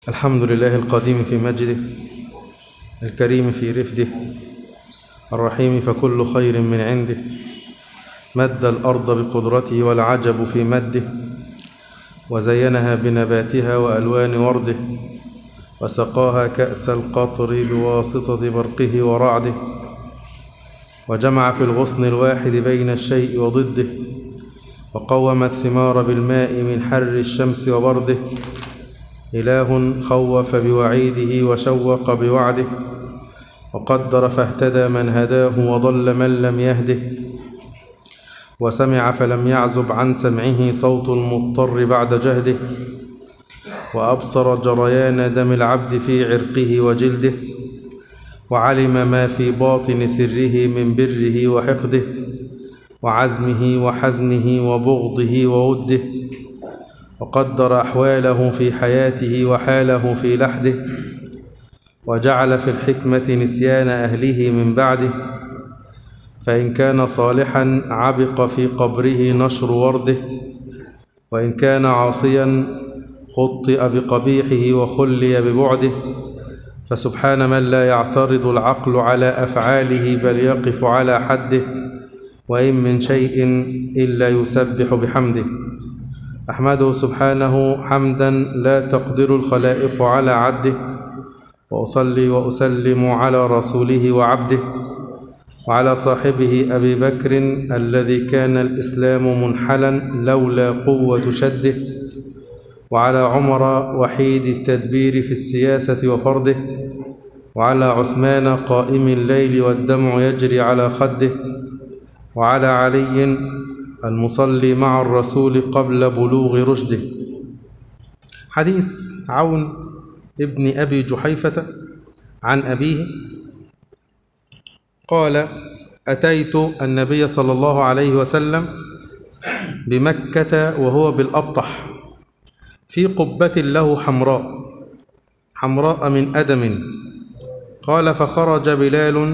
الحمد لله القديم في مجده الكريم في رفده الرحيم فكل خير من عنده مد الأرض بقدرته والعجب في مده وزينها بنباتها وألوان ورده وسقاها كأس القطر بواسطة برقه ورعده وجمع في الغصن الواحد بين الشيء وضده وقوم الثمار بالماء من حر الشمس وبرده إله خوف بوعيده وشوق بوعده وقدر فاهتدى من هداه وضل من لم يهده وسمع فلم يعزب عن سمعه صوت المضطر بعد جهده وأبصر جريان دم العبد في عرقه وجلده وعلم ما في باطن سره من بره وحقده وعزمه وحزمه وبغضه ووده وقدر أحواله في حياته وحاله في لحده وجعل في الحكمة نسيان أهله من بعده فإن كان صالحا عبق في قبره نشر ورده وإن كان عاصيا خطئ بقبيحه وخلي ببعده فسبحان من لا يعترض العقل على أفعاله بل يقف على حده وإن من شيء إلا يسبح بحمده أحمده سبحانه حمدا لا تقدر الخلائق على عده وأصلي وأسلم على رسوله وعبده وعلى صاحبه أبي بكر الذي كان الإسلام منحلا لولا قوة شده وعلى عمر وحيد التدبير في السياسة وفرده وعلى عثمان قائم الليل والدمع يجري على خده وعلى علي المصلي مع الرسول قبل بلوغ رشده حديث عون ابن أبي جحيفة عن أبيه قال أتيت النبي صلى الله عليه وسلم بمكة وهو بالأبطح في قبة له حمراء حمراء من أدم قال فخرج بلال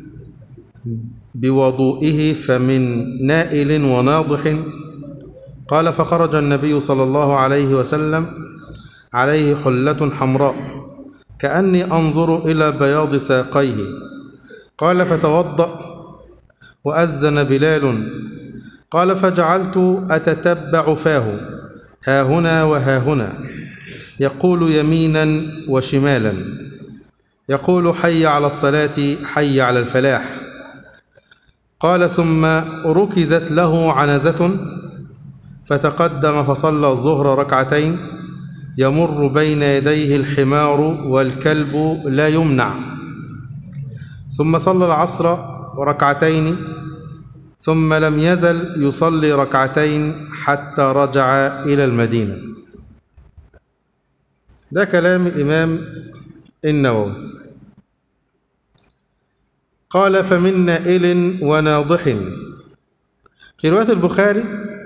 بوضوئه فمن نائل وناضح قال فخرج النبي صلى الله عليه وسلم عليه حلة حمراء كأني أنظر إلى بياض ساقيه قال فتوضأ وأذن بلال قال فجعلت أتتبع فاه ها هنا وها هنا يقول يمينا وشمالا يقول حي على الصلاة حي على الفلاح قال ثم ركزت له عنزة فتقدم فصلى الظهر ركعتين يمر بين يديه الحمار والكلب لا يمنع ثم صلى العصر ركعتين ثم لم يزل يصلي ركعتين حتى رجع إلى المدينة ده كلام الإمام النووي قال فمن نائل وناضح في رواية البخاري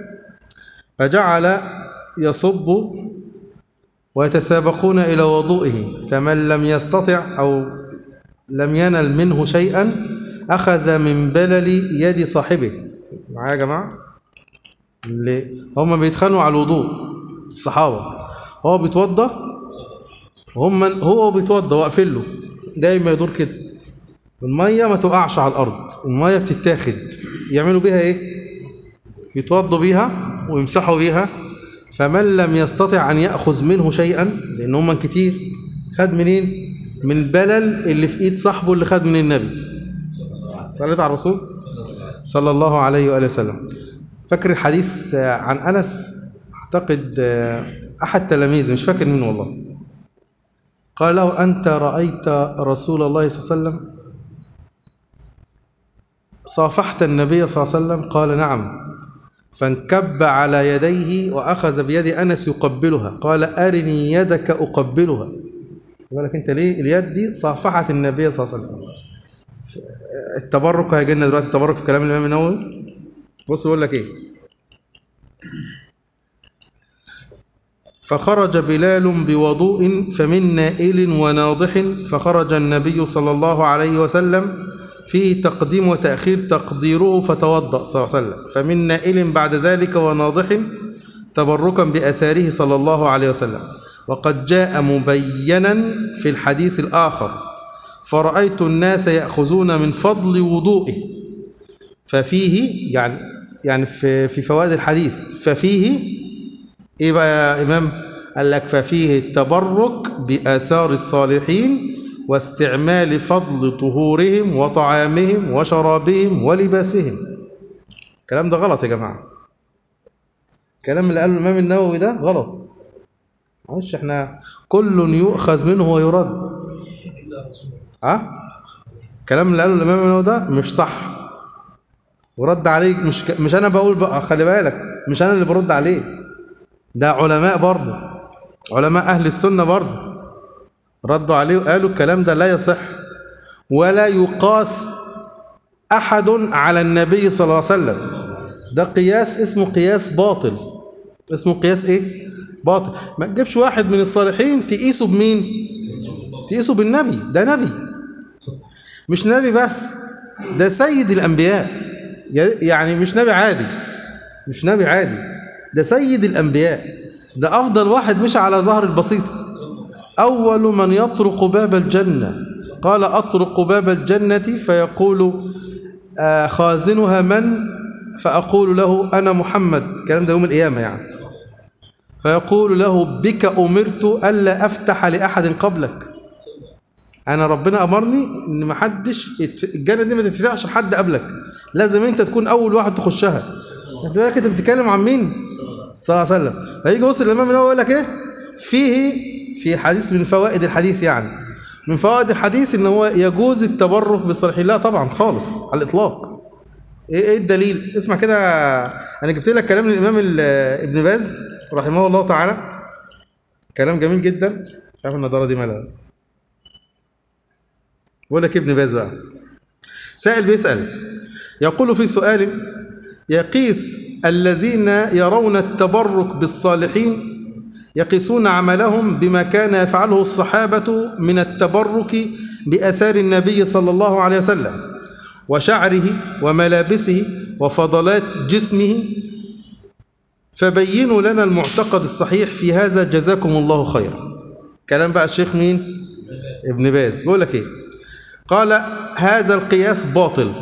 فجعل يصب ويتسابقون إلى وضوئه فمن لم يستطع أو لم ينل منه شيئا أخذ من بلل يد صاحبه معايا يا جماعة اللي هم بيتخانقوا على الوضوء الصحابة هو بيتوضى هم هو بيتوضى واقفين له دايما يدور كده المية ما تقعش على الأرض المية بتتاخد يعملوا بيها إيه يتوضوا بيها ويمسحوا بيها فمن لم يستطع أن يأخذ منه شيئا لأن هم كتير خد منين من البلل اللي في إيد صاحبه اللي خد من النبي صليت على الرسول صلى الله عليه وآله وسلم فاكر الحديث عن أنس أعتقد أحد تلاميذه مش فاكر مين والله قال له أنت رأيت رسول الله صلى الله عليه وسلم صافحت النبي صلى الله عليه وسلم قال نعم فانكب على يديه وأخذ بيد أنس يقبلها قال أرني يدك أقبلها بالك أنت ليه اليد دي صافحت النبي صلى الله عليه وسلم التبرك هيجي لنا دلوقتي التبرك في كلام الإمام النووي بص يقول لك إيه فخرج بلال بوضوء فمن نائل وناضح فخرج النبي صلى الله عليه وسلم فيه تقديم وتأخير تقديره فتوضأ صلى الله عليه وسلم فمن نائل بعد ذلك وناضح تبركا بأثاره صلى الله عليه وسلم وقد جاء مبينا في الحديث الآخر فرأيت الناس يأخذون من فضل وضوئه ففيه يعني يعني في في فوائد الحديث ففيه ايه بقى يا امام قال لك ففيه التبرك باثار الصالحين واستعمال فضل طهورهم وطعامهم وشرابهم ولباسهم الكلام ده غلط يا جماعه الكلام اللي قاله الامام النووي ده غلط معلش احنا كل يؤخذ منه ويرد ها الكلام اللي قاله الامام النووي ده مش صح ورد عليه مش ك... مش انا بقول بقى خلي بالك مش انا اللي برد عليه ده علماء برضه علماء اهل السنه برضه ردوا عليه وقالوا الكلام ده لا يصح ولا يقاس احد على النبي صلى الله عليه وسلم ده قياس اسمه قياس باطل اسمه قياس ايه باطل ما تجيبش واحد من الصالحين تقيسه بمين تقيسه بالنبي ده نبي مش نبي بس ده سيد الانبياء يعني مش نبي عادي مش نبي عادي ده سيد الأنبياء ده أفضل واحد مشى على ظهر البسيطة أول من يطرق باب الجنة قال أطرق باب الجنة فيقول آه خازنها من فأقول له أنا محمد الكلام ده يوم القيامة يعني فيقول له بك أمرت ألا أفتح لأحد قبلك أنا ربنا أمرني إن ما حدش الجنة دي ما تتفتحش لحد قبلك لازم انت تكون اول واحد تخشها انت بالك انت بتتكلم عن مين صلى الله عليه وسلم هيجي بص الامام النووي يقول لك ايه فيه في حديث من فوائد الحديث يعني من فوائد الحديث ان هو يجوز التبرك بالصالحين لا طبعا خالص على الاطلاق ايه ايه الدليل اسمع كده انا جبت لك كلام الامام ابن باز رحمه الله تعالى كلام جميل جدا مش عارف النضاره دي مالها بقول لك ابن باز بقى سائل بيسال يقول في سؤال يقيس الذين يرون التبرك بالصالحين يقيسون عملهم بما كان يفعله الصحابة من التبرك بأثار النبي صلى الله عليه وسلم وشعره وملابسه وفضلات جسمه فبينوا لنا المعتقد الصحيح في هذا جزاكم الله خيرا كلام بقى الشيخ مين ابن باز بيقول لك ايه قال هذا القياس باطل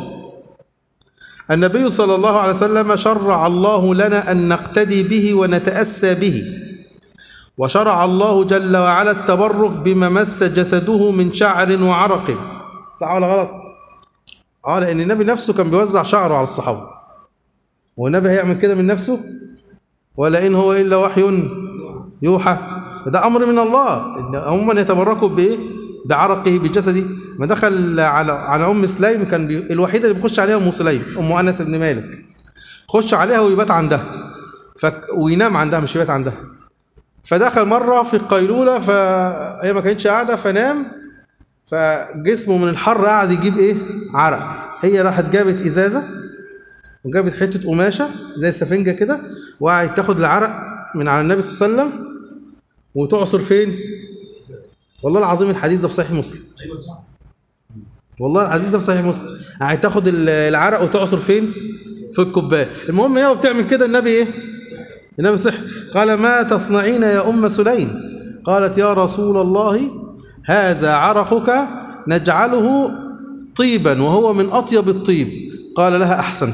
النبي صلى الله عليه وسلم شرع الله لنا أن نقتدي به ونتأسى به وشرع الله جل وعلا التبرك بما مس جسده من شعر وعرق صح ولا غلط؟ اه لأن النبي نفسه كان بيوزع شعره على الصحابة والنبي هيعمل كده من نفسه ولا إن هو إلا وحي يوحى ده أمر من الله إن هم يتبركوا بإيه؟ بعرقه بجسده ما دخل على على ام سليم كان بي... الوحيده اللي بيخش عليها ام سليم ام انس بن مالك خش عليها ويبات عندها فك... وينام عندها مش يبات عندها فدخل مره في القيلوله فهي ما كانتش قاعده فنام فجسمه من الحر قعد يجيب ايه عرق هي راحت جابت ازازه وجابت حته قماشه زي السفنجه كده وقعدت تاخد العرق من على النبي صلى الله عليه وسلم وتعصر فين والله العظيم الحديث ده في صحيح مسلم ايوه صح والله الحديث ده في صحيح مسلم يعني تاخد العرق وتعصر فين في الكوبايه المهم هي بتعمل كده النبي ايه النبي صح قال ما تصنعين يا ام سليم قالت يا رسول الله هذا عرقك نجعله طيبا وهو من اطيب الطيب قال لها احسنت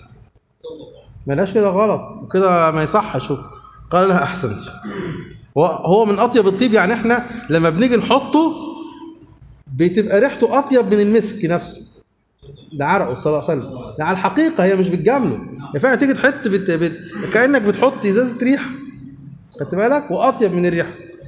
ملاش كده غلط وكده ما يصحش قال لها احسنت هو من اطيب الطيب يعني احنا لما بنيجي نحطه بتبقى ريحته اطيب من المسك نفسه ده عرقه صلى الله عليه وسلم ده على الحقيقه هي مش بتجامله هي فعلا تيجي تحط بت... بت... كانك بتحط ازازه ريح خدت بالك واطيب من الريحه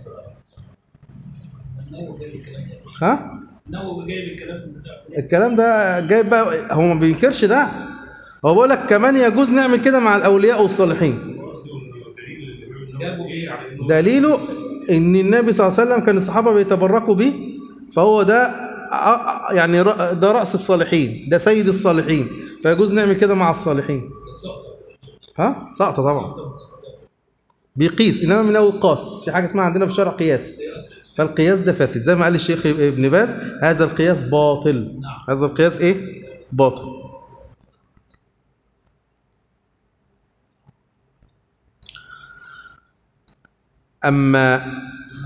النووي جايب الكلام ده ها النووي جايب الكلام بتاع الكلام ده جايب بقى هو ما بينكرش ده هو بيقول لك كمان يجوز نعمل كده مع الاولياء والصالحين جابوا ايه على النووي دليله ان النبي صلى الله عليه وسلم كان الصحابه بيتبركوا به فهو ده ع- يعني ر- ده راس الصالحين ده سيد الصالحين فيجوز نعمل كده مع الصالحين ها سقطه طبعا بيقيس انما من اول قاس في حاجه اسمها عندنا في الشرع قياس فالقياس ده فاسد زي ما قال الشيخ ابن باز هذا القياس باطل هذا القياس ايه باطل اما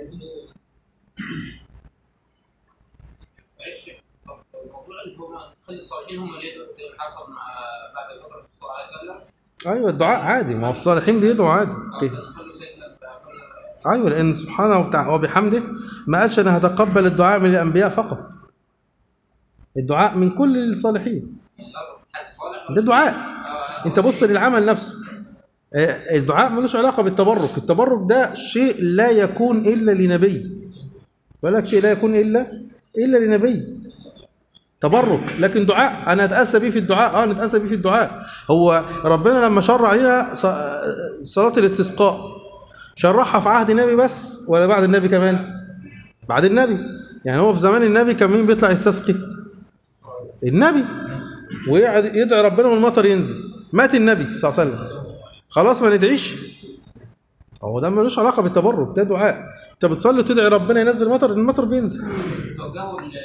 معلش طب الموضوع اللي هو خلي الصالحين هم اللي يدعوا زي ما حصل مع بعد الفتره الرسول صلى الله عليه وسلم ايوه الدعاء عادي ما هو الصالحين بيدعوا عادي آه، كده. كان خلوا سيدنا جعفر ايوه لان سبحانه وتعالى وبحمده ما قالش انا هتقبل الدعاء من الانبياء فقط الدعاء من كل الصالحين حد صالح ده دعاء آه، انت بص للعمل نفسه آه، الدعاء ملوش علاقه بالتبرك التبرك ده شيء لا يكون الا لنبي ولك شيء لا يكون الا الا لنبي تبرك لكن دعاء انا اتاسى بيه في الدعاء اه نتاسى بيه في الدعاء هو ربنا لما شرع علينا ص- صلاه الاستسقاء شرعها في عهد النبي بس ولا بعد النبي كمان بعد النبي يعني هو في زمان النبي كان مين بيطلع يستسقي النبي ويقعد يدعي ربنا والمطر ينزل مات النبي صلى الله عليه وسلم خلاص ما ندعيش هو ده ملوش علاقه بالتبرك ده دعاء انت بتصلي وتدعي ربنا ينزل مطر المطر بينزل توجهوا ل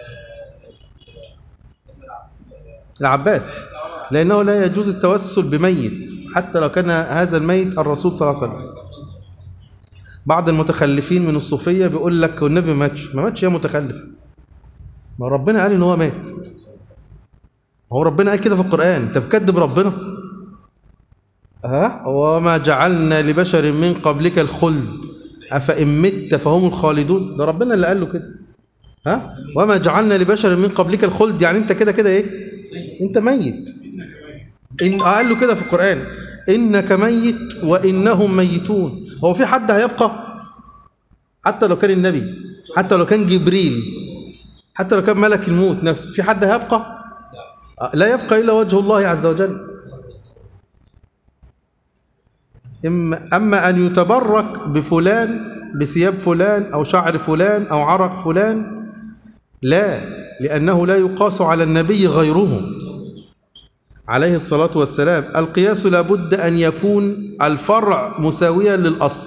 العباس لانه لا يجوز التوسل بميت حتى لو كان هذا الميت الرسول صلى الله عليه وسلم بعض المتخلفين من الصوفيه بيقول لك والنبي ما ماتش ما ماتش يا متخلف ما ربنا قال ان هو مات هو ربنا قال كده في القران انت بتكذب ربنا ها وما جعلنا لبشر من قبلك الخلد افان مت فهم الخالدون ده ربنا اللي قال له كده ها وما جعلنا لبشر من قبلك الخلد يعني انت كده كده ايه انت ميت إن قال له كده في القرآن إنك ميت وإنهم ميتون هو في حد هيبقى حتى لو كان النبي حتى لو كان جبريل حتى لو كان ملك الموت نفسه في حد هيبقى لا يبقى إلا وجه الله عز وجل إما أما أن يتبرك بفلان بثياب فلان أو شعر فلان أو عرق فلان لا لأنه لا يقاس على النبي غيره عليه الصلاة والسلام القياس لابد أن يكون الفرع مساويا للأصل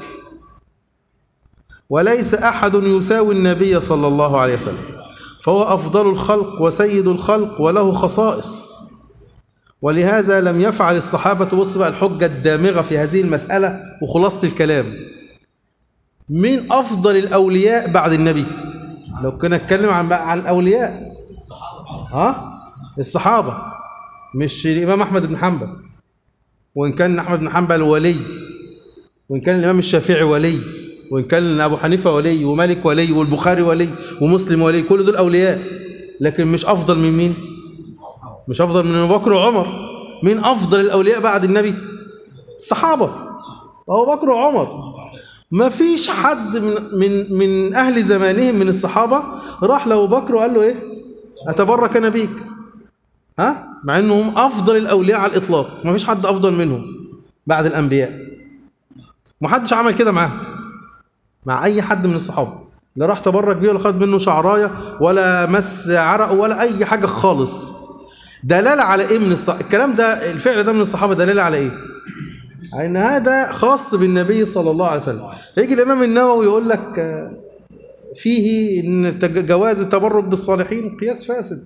وليس أحد يساوي النبي صلى الله عليه وسلم فهو أفضل الخلق وسيد الخلق وله خصائص ولهذا لم يفعل الصحابة بص بقى الحجة الدامغة في هذه المسألة وخلاصة الكلام من أفضل الأولياء بعد النبي لو كنا نتكلم عن بقى عن الأولياء ها الصحابة مش الإمام أحمد بن حنبل وإن كان أحمد بن حنبل ولي وإن كان الإمام الشافعي ولي وإن كان أبو حنيفة ولي ومالك ولي والبخاري ولي ومسلم ولي كل دول أولياء لكن مش أفضل من مين؟ مش أفضل من أبو بكر وعمر مين أفضل الأولياء بعد النبي؟ الصحابة أبو بكر وعمر ما فيش حد من من من أهل زمانهم من الصحابة راح لأبو بكر وقال له إيه؟ أتبرك أنا بيك ها مع انهم افضل الاولياء على الاطلاق ما فيش حد افضل منهم بعد الانبياء ما حدش عمل كده معاه مع اي حد من الصحابه لا راح تبرك بيه ولا خد منه شعرايه ولا مس عرقه ولا اي حاجه خالص دلاله على ايه من الصح... الكلام ده الفعل ده من الصحابه دلاله على ايه ان هذا خاص بالنبي صلى الله عليه وسلم فيجي الامام النووي يقول لك آه، فيه ان تج- جواز التبرك بالصالحين قياس فاسد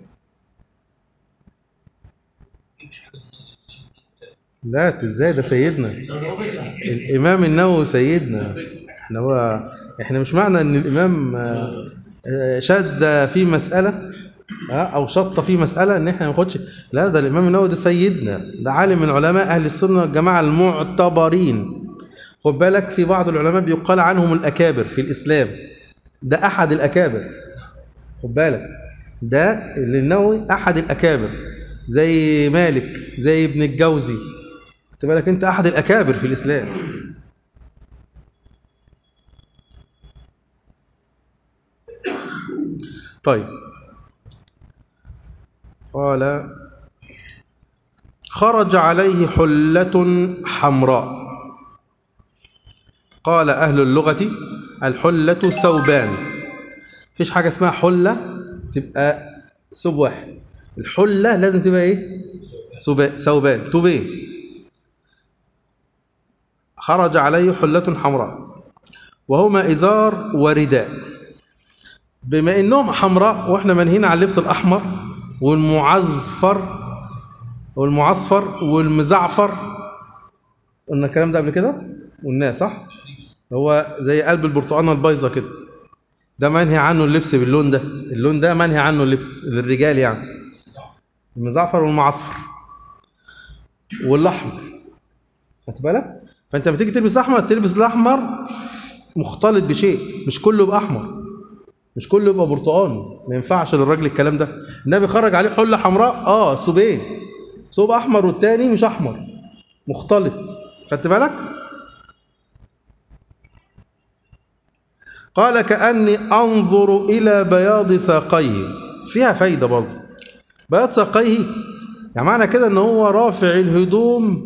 لا إنت ازاي ده سيدنا الامام النووي سيدنا احنا هو احنا مش معنى ان الامام آه، آه، شد في مساله آه، او شط في مساله ان احنا ما ناخدش لا ده الامام النووي ده سيدنا ده عالم من علماء اهل السنه والجماعه المعتبرين خد بالك في بعض العلماء بيقال عنهم الاكابر في الاسلام ده احد الاكابر خد بالك ده اللي النووي احد الاكابر زي مالك زي ابن الجوزي خد بالك انت احد الاكابر في الاسلام طيب قال خرج عليه حلة حمراء قال أهل اللغة الحلة ثوبان مفيش حاجة اسمها حلة تبقى ثوب واحد الحلة لازم تبقى ايه ثوبا- ثوبان ثوبين خرج عليه حلة حمراء وهما إزار ورداء بما إنهم حمراء وإحنا منهينا عن اللبس الأحمر والمعزفر والمعصفر والمزعفر قلنا الكلام ده قبل كده قلناه صح هو زي قلب البرتقانه البايظه كده ده منهي عنه اللبس باللون ده اللون ده منهي عنه اللبس للرجال يعني المزعفر والمعصفر والاحمر خدت بالك فانت لما تيجي تلبس احمر تلبس الاحمر مختلط بشيء مش كله يبقى احمر مش كله يبقى برتقاني ما ينفعش للراجل الكلام ده النبي خرج عليه حله حمراء اه ثوبين ثوب احمر والتاني مش احمر مختلط خدت بالك قال كأني أنظر إلى بياض ساقيه فيها فايدة برضه بياض ساقيه يعني معنى كده إن هو رافع الهدوم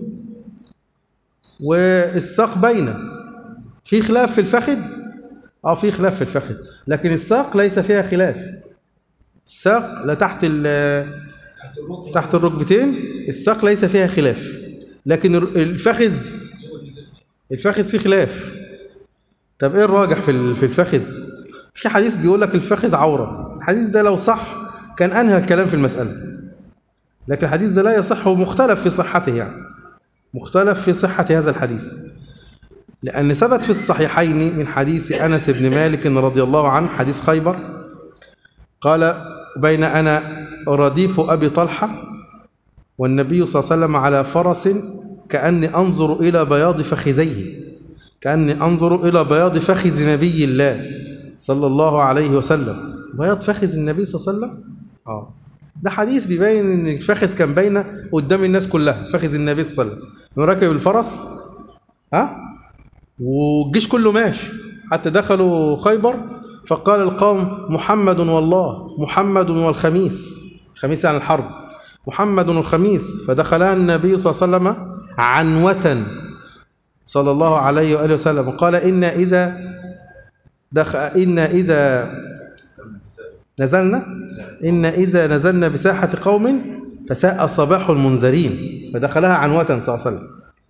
والساق باينة في خلاف في الفخذ اه في خلاف في الفخذ لكن الساق ليس فيها خلاف الساق لا تحت ال- تحت الركبه تحت الركبتين الساق ليس فيها خلاف لكن الر- الفخذ الفخذ فيه خلاف طب ايه الراجح في ال- في الفخذ في حديث بيقول لك الفخذ عوره الحديث ده لو صح كان انهى الكلام في المساله لكن الحديث ده لا يصح ومختلف في صحته يعني مختلف في صحه هذا الحديث لأن ثبت في الصحيحين من حديث أنس بن مالك رضي الله عنه حديث خيبر قال بين أنا رديف أبي طلحة والنبي صلى الله عليه وسلم على فرس كأني أنظر إلى بياض فخذيه كأني أنظر إلى بياض فخذ نبي الله صلى الله عليه وسلم بياض فخذ النبي صلى الله عليه وسلم آه ده حديث بيبين ان الفخذ كان باينه قدام الناس كلها فخذ النبي صلى الله عليه وسلم إنه راكب الفرس ها والجيش كله ماشي حتى دخلوا خيبر فقال القوم محمد والله محمد والخميس خميس عن الحرب محمد والخميس فدخلها النبي صلى الله عليه وسلم عنوة صلى الله عليه وآله وسلم قال إن إذا دخ إن إذا نزلنا إن إذا نزلنا بساحة قوم فساء صباح المنذرين فدخلها عنوة صلى الله عليه وسلم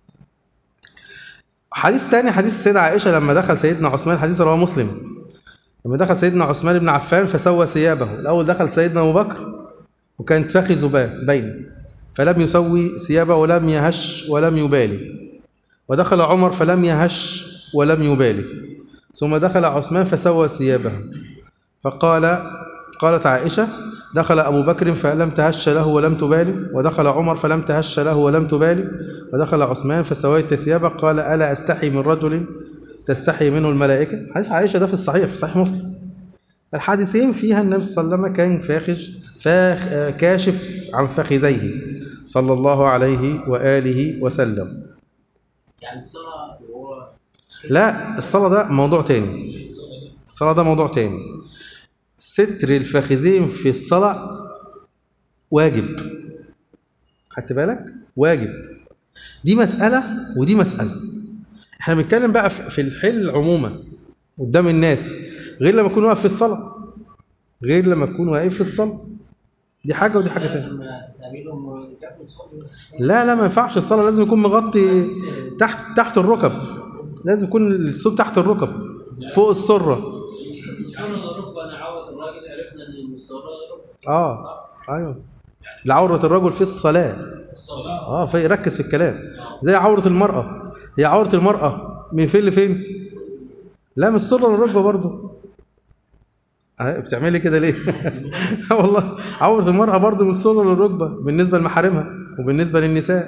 حديث تاني حديث السيدة عائشة لما دخل سيدنا عثمان حديث رواه مسلم لما دخل سيدنا عثمان بن عفان فسوى ثيابه الأول دخل سيدنا أبو بكر وكانت فخذ بين فلم يسوي ثيابه ولم يهش ولم يبالي ودخل عمر فلم يهش ولم يبالي ثم دخل عثمان فسوى ثيابه فقال قالت عائشة دخل أبو بكر فلم تهش له ولم تبالي ودخل عمر فلم تهش له ولم تبالي ودخل عثمان فسويت ثيابه قال ألا أستحي من رجل تستحي منه الملائكة حديث عائشة ده في الصحيح في صحيح مسلم الحادثين فيها النبي صلى الله عليه وسلم كان فاخج فاخ كاشف عن فخذيه صلى الله عليه وآله وسلم يعني الصلاة اللي هو لا الصلاة ده موضوع تاني الصلاة ده موضوع تاني ستر الفخذين في الصلاة واجب خدت بالك واجب دي مسألة ودي مسألة احنا بنتكلم بقى في في الحل عموما قدام الناس غير لما اكون واقف في الصلاة غير لما اكون واقف في الصلاة دي حاجة ودي حاجة تانية لما تقابلهم كابتن صلي لا لا ما ينفعش الصلاة لازم يكون مغطي تحت تحت الركب لازم يكون الصوت تحت الركب فوق السرة سنة الركبة أنا عود الراجل عرفنا إن الصلاة ركبة اه ايوه لعورة الرجل في الصلاة الصلاة اه في ركز في الكلام زي عورة المرأة هي عورة المرأة من فين لفين؟ لا من السرة للركبة برضه آه، بتعملي كده ليه؟ آه والله عورة المرأة برضه من السرة للركبة بالنسبة لمحارمها وبالنسبة للنساء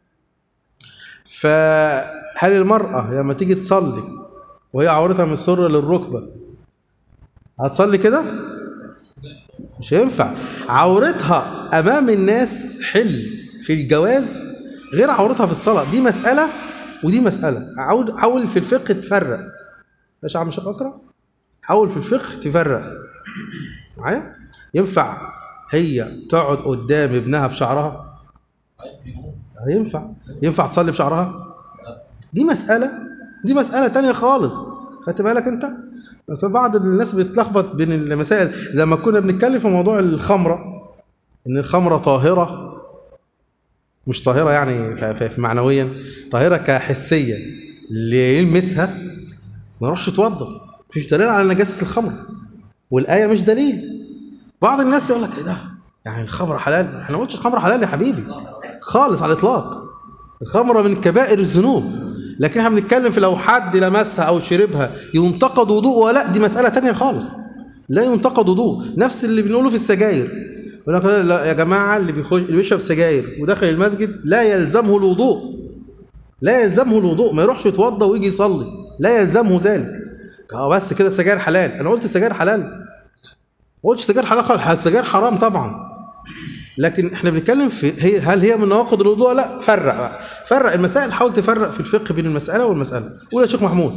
فهل المرأة لما تيجي تصلي وهي عورتها من السرة للركبة هتصلي كده؟ مش هينفع عورتها امام الناس حل في الجواز غير عورتها في الصلاه دي مساله ودي مساله عاود حاول في الفقه تفرق ماشي يا عم شيخ اقرا حاول في الفقه تفرق معايا ينفع هي تقعد قدام ابنها بشعرها ينفع ينفع تصلي بشعرها دي مساله دي مساله تانية خالص خدت بالك انت بس بعض الناس بتلخبط بين المسائل لما كنا بنتكلم في موضوع الخمره ان الخمره طاهره مش طاهره يعني ف- ف- معنويا طاهره كحسيه اللي يلمسها ما يروحش يتوضا مفيش دليل على نجاسه الخمر والايه مش دليل بعض الناس يقول لك ايه ده يعني الخمره حلال احنا ما قلتش الخمره حلال يا حبيبي خالص على الاطلاق الخمره من كبائر الذنوب لكن احنا بنتكلم في لو حد لمسها او شربها ينتقد وضوء ولا دي مساله تانية خالص لا ينتقد وضوء نفس اللي بنقوله في السجاير يقول لك لا يا جماعه اللي بيخش اللي بيشرب سجاير وداخل المسجد لا يلزمه الوضوء لا يلزمه الوضوء ما يروحش يتوضى ويجي يصلي لا يلزمه ذلك اه بس كده السجاير حلال انا قلت السجاير حلال ما قلتش السجاير حلال خالص السجاير حرام طبعا لكن احنا بنتكلم في هي هل هي من نواقض الوضوء ولا لا فرق بقى فرق المسائل حاول تفرق في الفقه بين المساله والمساله قول يا شيخ محمود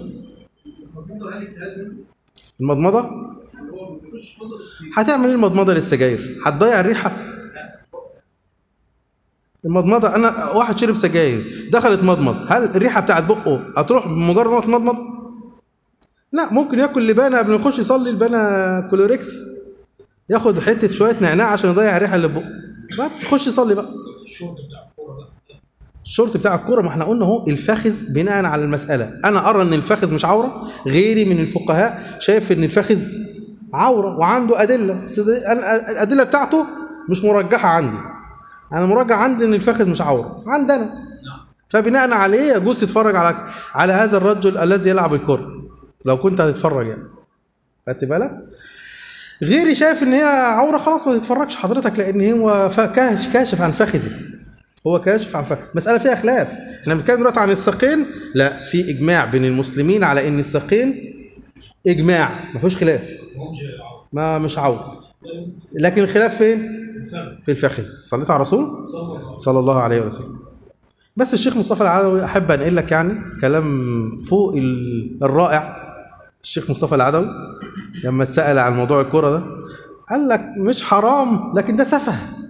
المضمضه هتعمل ايه المضمضه للسجاير هتضيع الريحه المضمضه انا واحد شرب سجاير دخلت مضمض هل الريحه بتاعت بقه هتروح بمجرد ما تمضمض لا ممكن ياكل لبانه قبل ما يخش يصلي لبانه كلوريكس ياخد حته شويه نعناع عشان يضيع الريحه اللي في بقه بعد يخش يصلي بقى الشرطه بتاع الكوره بقى الشورت بتاع الكوره ما احنا قلنا اهو الفخذ بناء على المساله انا ارى ان الفخذ مش عوره غيري من الفقهاء شايف ان الفخذ عوره وعنده ادله بس دي- أنا الادله بتاعته مش مرجحه عندي انا مرجح عندي ان الفخذ مش عوره عندنا فبناء عليه يجوز تتفرج على على هذا الرجل الذي يلعب الكره لو كنت هتتفرج يعني خدت بالك غيري شايف ان هي عوره خلاص ما تتفرجش حضرتك لان هو ف- كاش- كاشف عن فخذه هو كاشف عن فخذ مساله فيها خلاف احنا بنتكلم دلوقتي عن الساقين لا في اجماع بين المسلمين على ان الساقين اجماع ما فيهوش خلاف ما فيهمش عوض ما مش عوره لا يمكن لكن الخلاف فين الفرد في الفخذ صليت على الرسول صلى الله عليه وسلم صلى الله عليه وسلم بس الشيخ مصطفى العدوي احب انقل لك يعني كلام فوق ال- الرائع الشيخ مصطفى العدوي لما اتسال عن موضوع الكره ده قال لك مش حرام لكن ده سفه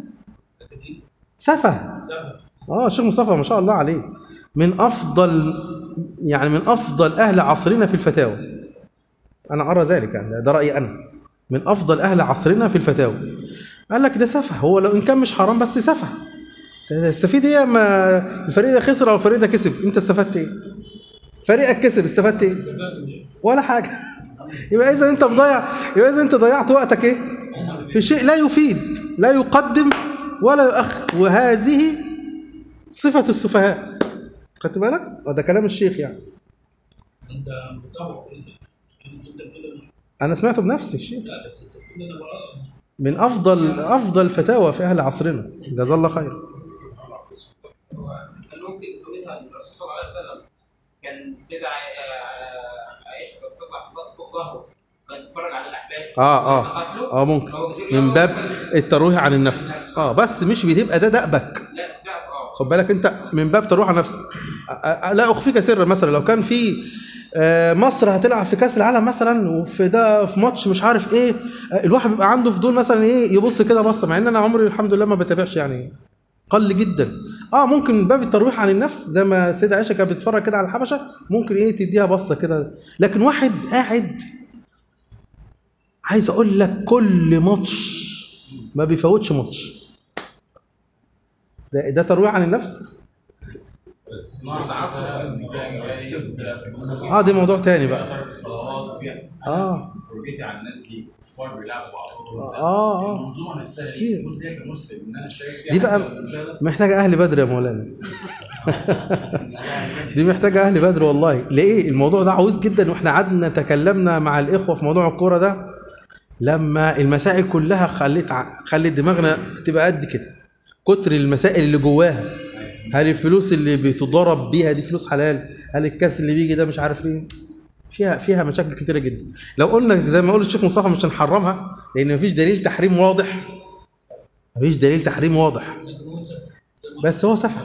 سفه سفر اه الشيخ مصطفى ما شاء الله عليه من افضل يعني من افضل اهل عصرنا في الفتاوى انا ارى ذلك يعني ده- ده رايي انا من افضل اهل عصرنا في الفتاوى قال لك ده سفه هو لو ان كان مش حرام بس سفه تستفيد ايه اما الفريق ده خسر او الفريق ده كسب انت استفدت ايه فريقك كسب استفدت ايه استفاد مش ولا حاجه يبقى اذا انت مضيع يبقى اذا انت ضيعت وقتك ايه في شيء لا يفيد لا يقدم ولا يؤخر وهذه صفه السفهاء خدت بالك ده كلام الشيخ يعني انت متابع انت انت بتقول انا سمعته بنفسي الشيخ لا بس انت بتقول انا بقى من افضل افضل فتاوى في اهل عصرنا جزاه الله خير هو كان ممكن يسويها الرسول صلى الله عليه وسلم كان سيدة عا- عائشة كانت بتطلع فوق- فوق ظهره بتتفرج على الأحباش اه قتله. اه اه ممكن هو كتير من يوم- باب الترويح عن النفس اه بس مش بتبقى ده دأبك لا بتاع اه خد بالك انت من باب تروح على نفسك أ- أ- لا اخفيك سر مثلا لو كان في آه، مصر هتلعب في كاس العالم مثلا وفي ده في ماتش مش عارف ايه آه، الواحد بيبقى عنده فضول مثلا ايه يبص كده بصه مع ان انا عمري الحمد لله ما بتابعش يعني قل جدا اه ممكن من باب الترويح عن النفس زي ما السيده عائشه كانت بتتفرج كده على الحبشه ممكن ايه تديها بصه كده لكن واحد قاعد عايز اقول لك كل ماتش ما بيفوتش ماتش ده ده ترويح عن النفس الصناعة نفسها إن فيها جوائز وفيها فلوس اه دي موضوع تاني بقى فيها ترك صلوات وفيها آه. فرجتي على الناس دي كفار بيلعبوا بعضهم آه، آه. المنظومة نفسها في- دي الفلوس دي كمسلم إن أنا أشترك فيها دي بقى حتى لو مشاهدة محتاجة أهل بدر يا مولانا دي محتاجة أهل بدر والله ليه الموضوع ده عاوز جدا وإحنا قعدنا تكلمنا مع الإخوة في موضوع الكورة ده لما المسائل كلها خلت ع- خلت دماغنا تبقى قد كده كتر المسائل اللي جواها هل الفلوس اللي بتضرب بيها دي فلوس حلال هل الكاس اللي بيجي ده مش عارف ايه فيها فيها مشاكل كتيره جدا لو قلنا زي ما قال الشيخ مصطفى مش هنحرمها لان مفيش دليل تحريم واضح مفيش دليل تحريم واضح لكن هو سفر بس هو سفه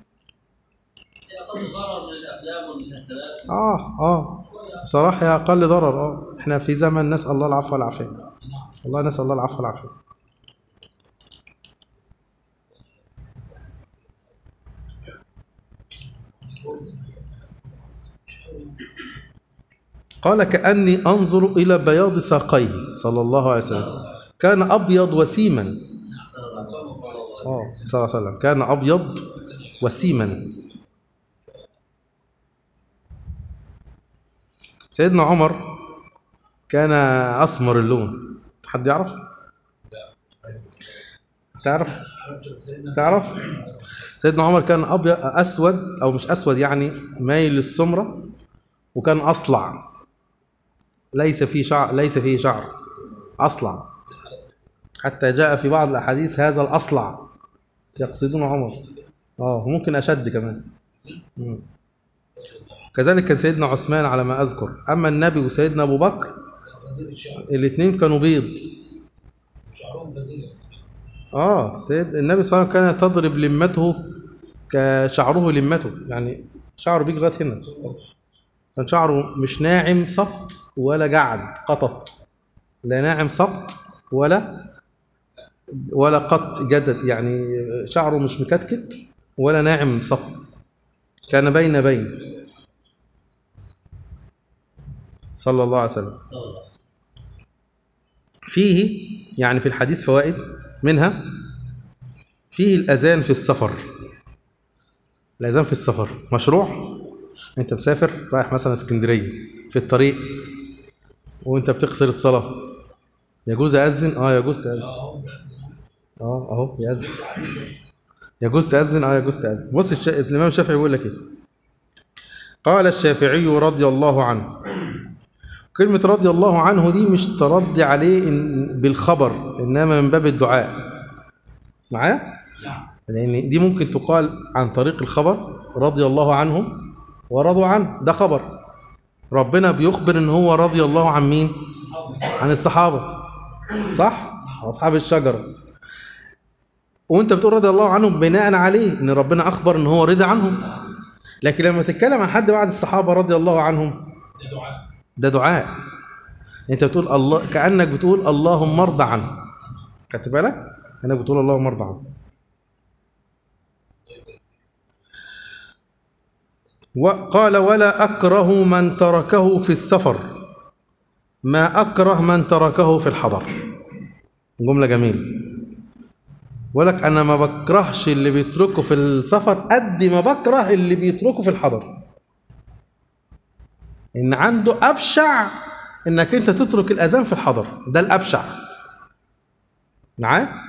اقل ضرر من الافلام والمسلسلات اه اه بصراحه هي اقل ضرر اه احنا في زمن نسال الله العفو والعافيه والله نسال الله العفو والعافيه قال كأني أنظر إلى بياض ساقيه صلى الله عليه وسلم كان أبيض وسيما اه صلى الله عليه وسلم كان أبيض وسيما سيدنا عمر كان أسمر اللون حد يعرف؟ تعرف عرفت سيدنا تعرف سيدنا عمر كان ابيض اسود او مش اسود يعني مايل للسمره وكان اصلع ليس فيه شعر ليس فيه شعر اصلع حتى جاء في بعض الاحاديث هذا الاصلع يقصدون عمر اه ممكن اشد كمان مم. كذلك كان سيدنا عثمان على ما اذكر اما النبي وسيدنا ابو بكر غزير الشعر الاثنين كانوا بيض شعرهم غزير اه سيد النبي صلى الله عليه وسلم كان تضرب لمته كشعره لمته يعني شعره بيجي لغايه هنا كان شعره مش ناعم سقط ولا جعد قطط لا ناعم سقط ولا ولا قط جدد يعني شعره مش مكتكت ولا ناعم سقط كان بين بين صلى الله عليه وسلم صلى الله عليه وسلم فيه يعني في الحديث فوائد منها فيه الأذان في السفر الأذان في السفر مشروع أنت مسافر رايح مثلا اسكندرية في الطريق وأنت بتقصر الصلاة يجوز أذن؟ أه يجوز تأذن اه بيأذن. أه أهو يأذن يجوز تأذن؟ أه يجوز تأذن بص الش... الإمام الشافعي بيقول لك إيه قال الشافعي رضي الله عنه كلمة رضي الله عنه دي مش ترضي عليه إن بالخبر إنما من باب الدعاء معايا؟ نعم لأن دي ممكن تقال عن طريق الخبر رضي الله عنهم ورضوا عنه ده خبر ربنا بيخبر إن هو رضي الله عن مين؟ عن الصحابة صح؟ أصحاب الشجرة وأنت بتقول رضي الله عنهم بناء عليه إن ربنا أخبر إن هو رضي عنهم لكن لما تتكلم عن حد بعد الصحابة رضي الله عنهم ده دعاء ده دعاء انت بتقول الله كانك بتقول اللهم ارضى عنه خدت بالك كانك بتقول اللهم ارضى عنه وقال ولا اكره من تركه في السفر ما اكره من تركه في الحضر جمله جميله ولك انا ما بكرهش اللي بيتركه في السفر قد ما بكره اللي بيتركه في الحضر ان عنده ابشع انك انت تترك الاذان في الحضر ده الابشع معاه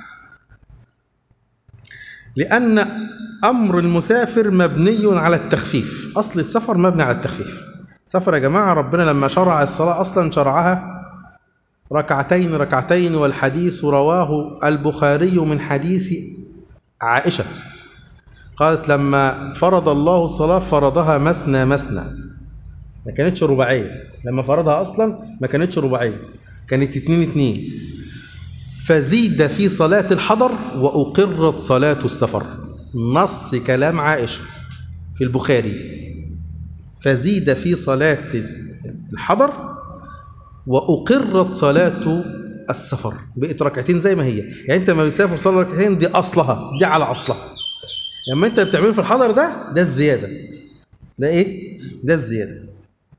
لان امر المسافر مبني على التخفيف اصل السفر مبني على التخفيف سفر يا جماعه ربنا لما شرع الصلاه اصلا شرعها ركعتين ركعتين والحديث رواه البخاري من حديث عائشه قالت لما فرض الله الصلاه فرضها مثنى مثنى ما كانتش رباعيه لما فرضها اصلا ما كانتش رباعيه كانت اتنين اتنين فزيد في صلاة الحضر وأقرت صلاة السفر نص كلام عائشة في البخاري فزيد في صلاة الحضر وأقرت صلاة السفر بقت ركعتين زي ما هي يعني أنت ما بتسافر صلاة ركعتين دي أصلها دي على أصلها لما أنت بتعمله في الحضر ده ده الزيادة ده إيه؟ ده الزيادة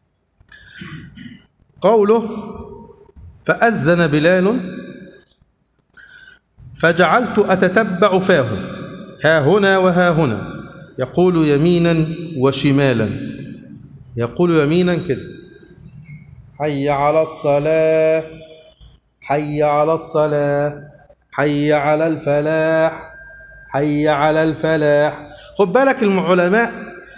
قوله فأذن بلال فجعلت أتتبع فاه ها هنا وها هنا يقول يمينا وشمالا يقول يمينا كده حي على الصلاة حي على الصلاة حي على الفلاح حي على الفلاح خد بالك العلماء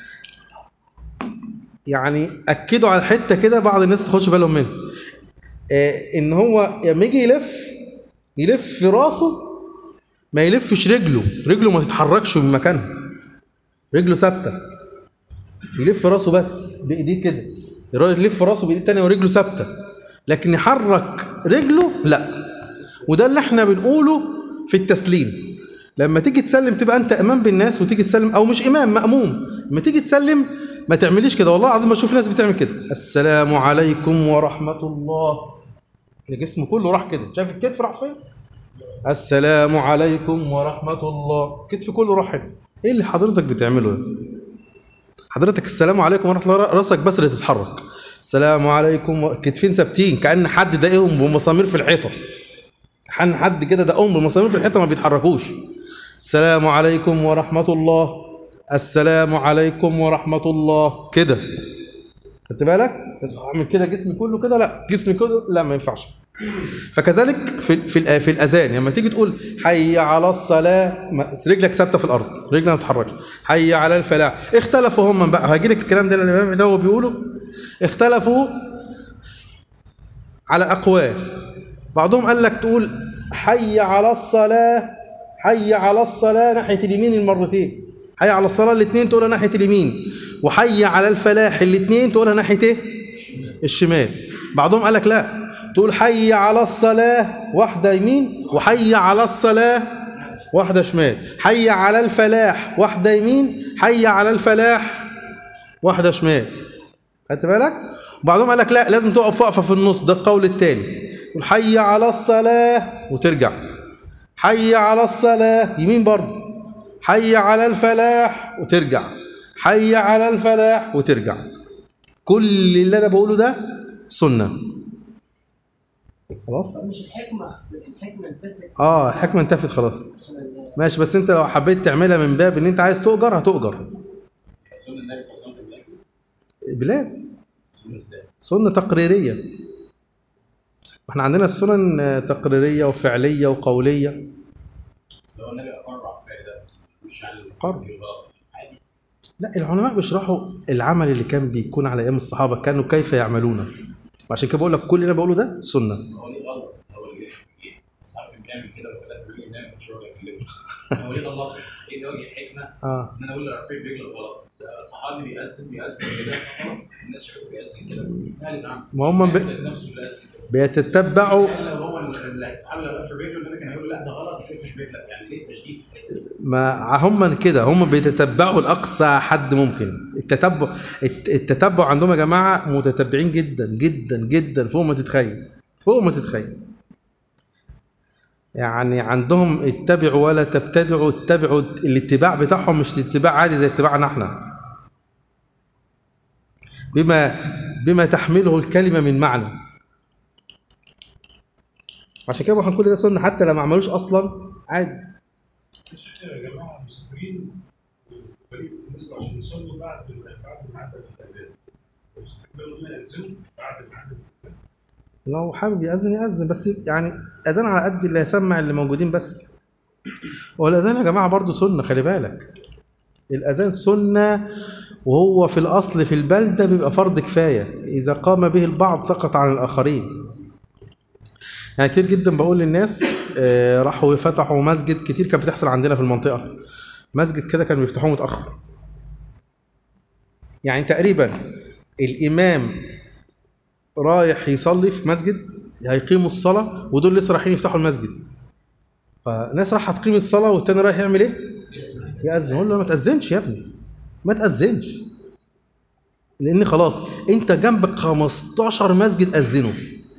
يعني اكدوا على الحته كده بعض الناس تاخدش بالهم منها آه ان هو لما يجي يلف يلف في راسه ما يلفش رجله رجله ما تتحركش من مكانها رجله ثابته يلف راسه بس بايديه كده يلف راسه بايديه التانيه ورجله ثابته لكن يحرك رجله لا وده اللي احنا بنقوله في التسليم لما تيجي تسلم تبقى انت امام بالناس وتيجي تسلم او مش امام ماموم لما تيجي تسلم ما تعمليش كده والله العظيم بشوف ناس بتعمل كده السلام عليكم ورحمه الله الجسم كله راح كده شايف الكتف راح فين السلام عليكم ورحمه الله الكتف كله راح هنا ايه اللي حضرتك بتعمله ده حضرتك السلام عليكم ورحمه الله راسك بس اللي تتحرك السلام عليكم و... كتفين ثابتين كان حد دقيهم بمسامير في الحيطه كان حد كده دقهم بمسامير في الحيطه ما بيتحركوش السلام عليكم ورحمه الله السلام عليكم ورحمه الله كده خدت بالك اعمل كده جسمي كله كده لا جسمي كله لا ما ينفعش فكذلك في في الأ- في الاذان لما تيجي تقول حي على الصلاه ما- رجلك ثابته في الارض رجلك ما بتتحركش حي على الفلاح اختلفوا هم بقى هيجي لك الكلام ده اللي الامام النووي بيقوله اختلفوا على اقوال بعضهم قال لك تقول حي على الصلاه حي على الصلاه ناحيه اليمين المرتين حي على الصلاه الاثنين تقولها ناحيه اليمين وحي على الفلاح الاثنين تقولها ناحيه ايه الشمال بعضهم قال لك لا تقول حي على الصلاه واحده يمين وحي على الصلاه واحده شمال حي على الفلاح واحده يمين حي على الفلاح واحده شمال خدت بالك وبعضهم قال لك لا لازم تقف وقفه في النص ده القول الثاني تقول حي على الصلاه وترجع حي على الصلاه يمين برضه حي على الفلاح وترجع حي على الفلاح وترجع كل اللي انا بقوله ده سنه خلاص مش الحكمه الحكمه انتفت اه الحكمه انتفت خلاص عشان ال- ماشي بس انت لو حبيت تعملها من باب ان انت عايز تؤجر هتؤجر سنة النبي صلى الله عليه وسلم في الاسم بلاد سنة ازاي؟ سنه تقريريه احنا عندنا السنن آه، تقريريه وفعليه وقوليه بس لو النبي اقر على الفعل ده بس مش يعني أقر. الغلط عادي لا العلماء بيشرحوا العمل اللي كان بيكون على ايام الصحابه كانوا كيف يعملونه وعشان كده بقول لك كل اللي انا بقوله ده سنه هو ليه غلط؟ هو اللي الصحابي كان بيعمل كده وثلاثة رجل النبي مش هو اللي يكلمه هو ليه غلط؟ ايه اللي وجه الحكمه اه ان انا اقول لرفيق رجل غلط ده صحابي بيقسم بيقسم كده خلاص الناس شافته بيقسم كده مالك عنه ما هم ب- ب... نفسه اللي قسم كده بيتتبعوا يعني لو هو ال- الصحابي لو قفل رجله النبي كان هيقول له لا ده غلط ما تقفش رجلك يعني ليه التشديد في الحته دي؟ ما هم كده هم بيتتبعوا لاقصى حد ممكن التتبع الت- التتبع عندهم يا جماعه متتبعين جدا جدا جدا فوق ما تتخيل فوق ما تتخيل يعني عندهم اتبعوا ولا تبتدعوا اتبعوا الاتباع بتاعهم مش الاتباع عادي زي اتباعنا احنا بما بما تحمله الكلمه من معنى عشان كده احنا كل ده سنه حتى لو ما عملوش اصلا عادي يا جماعه المسافرين فريق مصر عشان يصلوا بعد بعد ميعاد الاذان يستقبلوا ما يأذنوا بعد ميعاد الأذان. لو حابب يأذن يأذن بس يعني أذان على قد اللي يسمع اللي موجودين بس والأذان يا جماعة برضو سنة خلي بالك الأذان سنة وهو في الأصل في البلدة بيبقى فرض كفاية إذا قام به البعض سقط عن الآخرين يعني كتير جدا بقول للناس آه، راحوا فتحوا مسجد كتير كانت بتحصل عندنا في المنطقة مسجد كده كانوا بيفتحوه متأخر يعني تقريبا الإمام رايح يصلي في مسجد هيقيموا الصلاة ودول لسه رايحين يفتحوا المسجد فناس رايحة تقيم الصلاة والتاني رايح يعمل ايه؟ يأذن يقول له ما تأذنش يا ابني ما تأذنش لأن خلاص أنت جنبك 15 مسجد أذنوا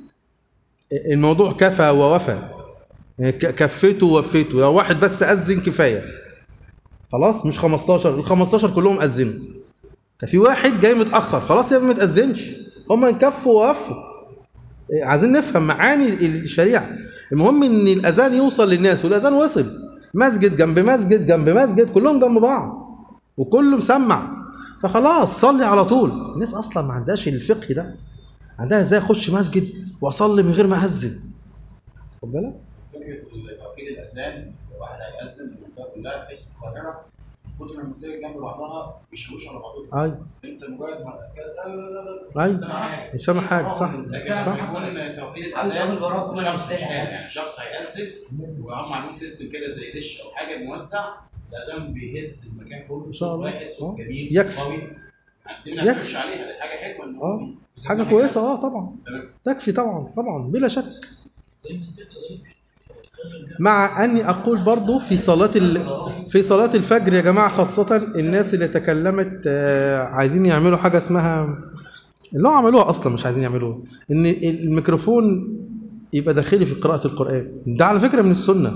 الموضوع كفى ووفى ك- كفيته ووفيته لو واحد بس أذن كفاية خلاص مش 15 ال 15 كلهم أذنوا ففي واحد جاي متأخر خلاص يا ابني ما تأذنش هم انكفوا ووفوا إيه، عايزين نفهم معاني الشريعة المهم ان الاذان يوصل للناس والاذان وصل مسجد جنب مسجد جنب مسجد كلهم جنب بعض وكله مسمع فخلاص صلي على طول الناس اصلا ما عندهاش الفقه ده عندها ازاي اخش مسجد واصلي من غير ما اذن خد بالك فكره توحيد الاذان واحد هيأذن المنطقه كلها بحيث في القاهره كتر ما المساجد جنب بعضها بيشوشوا على بعضهم ايوه انت مجرد ما كده لا لا لا لا ايوه سامع حاجه مش سامع حاجه صح لكن صح. لما يكون توحيد عايز الاذان أقول وراكم أنا شخص مش مش لاقي قاعد حاجة. يعني شخص هيأذن وهم عاملين سيستم كده زي دش او حاجه موسع الاذان بيهز المكان كله شاء صوت الله. واحد صوت آه. جميل يكفي. صوت قوي يعني دي ما يكفي. نعتمدش عليها دي حاجه حكمه ان آه. هم حاجه كويسه اه طبعا تمام. تكفي طبعا طبعا بلا شك دايما كده غريب مع اني اقول برضو في صلاه ال... في صلاه الفجر يا جماعه خاصه الناس اللي تكلمت آه، عايزين يعملوا حاجه اسمها اللي هو عملوها اصلا مش عايزين يعملوها ان الميكروفون يبقى داخلي في قراءه القران ده على فكره من السنه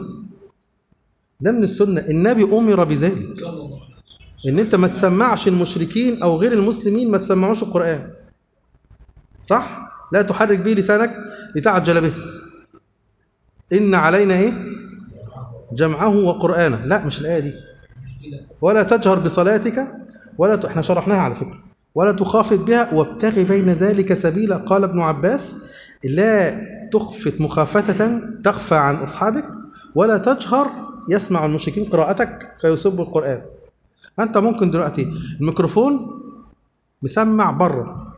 ده من السنه النبي امر بذلك صلى الله عليه وسلم ان انت ما تسمعش المشركين او غير المسلمين ما تسمعوش القران صح لا تحرك به لسانك لتعجل به ان علينا ايه جمعه وقرانه لا مش الايه دي ولا تجهر بصلاتك ولا ت... احنا شرحناها على فكره ولا تخافت بها وابتغي بين ذلك سبيلا قال ابن عباس لا تخفت مخافتة تخفى عن أصحابك ولا تجهر يسمع المشركين قراءتك فيسبوا القرآن أنت ممكن دلوقتي الميكروفون مسمع بره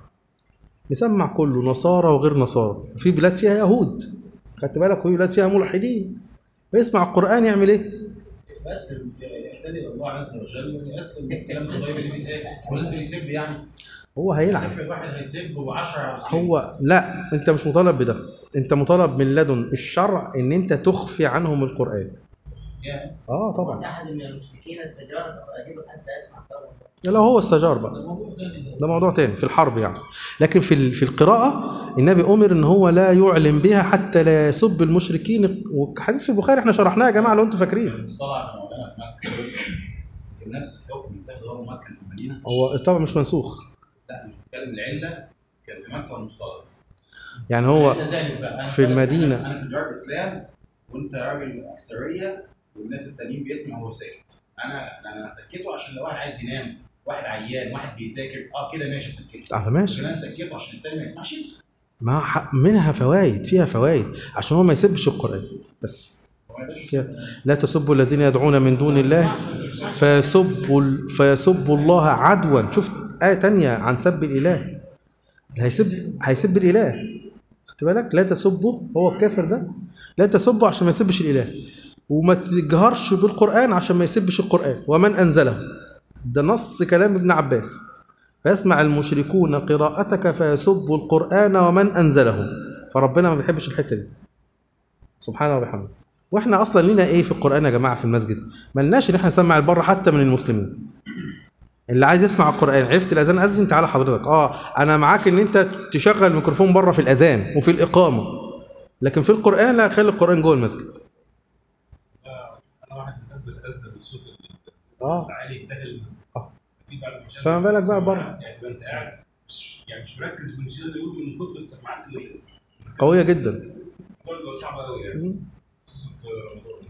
مسمع كله نصارى وغير نصارى في بلاد فيها يهود خدت بالك وفي بلاد فيها ملحدين فيسمع القرآن يعمل ايه؟ اسلم يهتدي الله عز وجل ويسلم من الكلام الطيب اللي بيتقال هو لازم يسب يعني هو هيلعب افرض واحد هيسب و10 او سنين هو لا انت مش مطالب بده انت مطالب من لدن الشرع ان انت تخفي عنهم القرآن يعني اه طبعا احد من المشركين استجار فاجيبه حتى يسمع كلام لا هو استجار بقى ده موضوع تاني ده ده موضوع تاني في الحرب يعني لكن في ال- في القراءة النبي أمر إن هو لا يعلن بها حتى لا يسب المشركين وحديث في البخاري احنا شرحناه يا جماعة لو أنتم فاكرين الصلاة على مولانا في مكة كان نفس الحكم بتاخد هو مكة في المدينة هو طبعا مش منسوخ لا انا بتكلم العلة كان في مكة والمستضعف يعني هو إلى ذلك بقى أنا في المدينة. انا في دار الاسلام وانت راجل اكثريه والناس التانيين بيسمع وهو ساكت انا انا سكته عشان لو واحد عايز ينام واحد عيان واحد بيذاكر اه كده ماشي سكته اه ماشي لكن انا سكته عشان التاني ما يسمعش ما ح- منها فوائد فيها فوائد عشان هو ما يسبش القرآن بس هو ما يقدرش كده. لا تسبوا الذين يدعون من دون الله فيسبوا ال- فيسبوا الله عدوا شفت آية تانية عن سب الإله هيسب هيسب الإله خدت بالك لا تسبوا هو الكافر ده لا تسبوا عشان ما يسبش الإله وما تجهرش بالقرآن عشان ما يسبش القرآن ومن أنزله ده نص كلام ابن عباس فيسمع المشركون قراءتك فيسبوا القرآن ومن أنزله فربنا ما بيحبش الحتة دي سبحانه وبحمده واحنا اصلا لينا ايه في القران يا جماعه في المسجد ملناش ان احنا نسمع البره حتى من المسلمين اللي عايز يسمع القران عرفت الاذان اذن تعالى حضرتك اه انا معاك ان انت تشغل الميكروفون بره في الاذان وفي الاقامه لكن في القران لا خلي القران جوه المسجد انا واحد من الناس بتأذن بالصوت اه العالي داخل المسجد آه. في بعض المشاهد فما بالك بقى بتسمع- بره. يعني تبقى انت قاعد مش يعني مش مركز في المشاهد اللي يقول من كتر السماعات اللي قويه جدا الموضوع بيبقى صعب قوي يعني مم. خصوصا في رمضان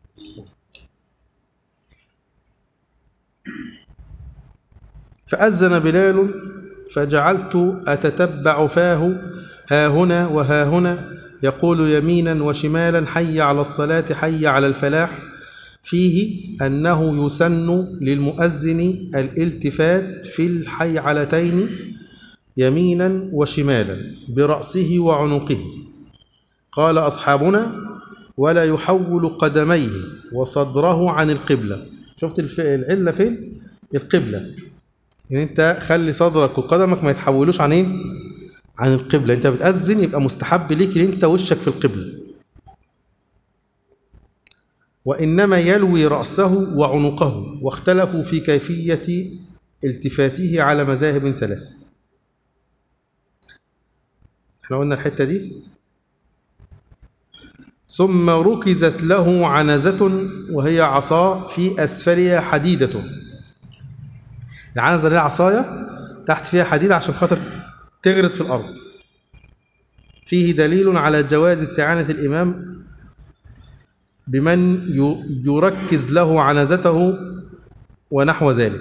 فأذن بلال فجعلت أتتبع فاه ها هنا وها هنا يقول يمينا وشمالا حي على الصلاة حي على الفلاح فيه أنه يسن للمؤذن الالتفات في الحيعلتين يمينا وشمالا برأسه وعنقه قال أصحابنا ولا يحول قدميه وصدره عن القبلة شفت الف- العلة فين؟ القبلة ان انت خلي صدرك وقدمك ما يتحولوش عن ايه عن القبلة انت بتأذن يبقى مستحب ليك ان انت وشك في القبلة وإنما يلوي رأسه وعنقه واختلفوا في كيفية التفاته على مذاهب ثلاثة احنا قلنا الحتة دي ثم ركزت له عنزة وهي عصا في أسفلها حديدة العنزة اللي هي عصاية تحت فيها حديد عشان خاطر تغرز في الأرض فيه دليل على جواز استعانة الإمام بمن ي- يركز له عنزته ونحو ذلك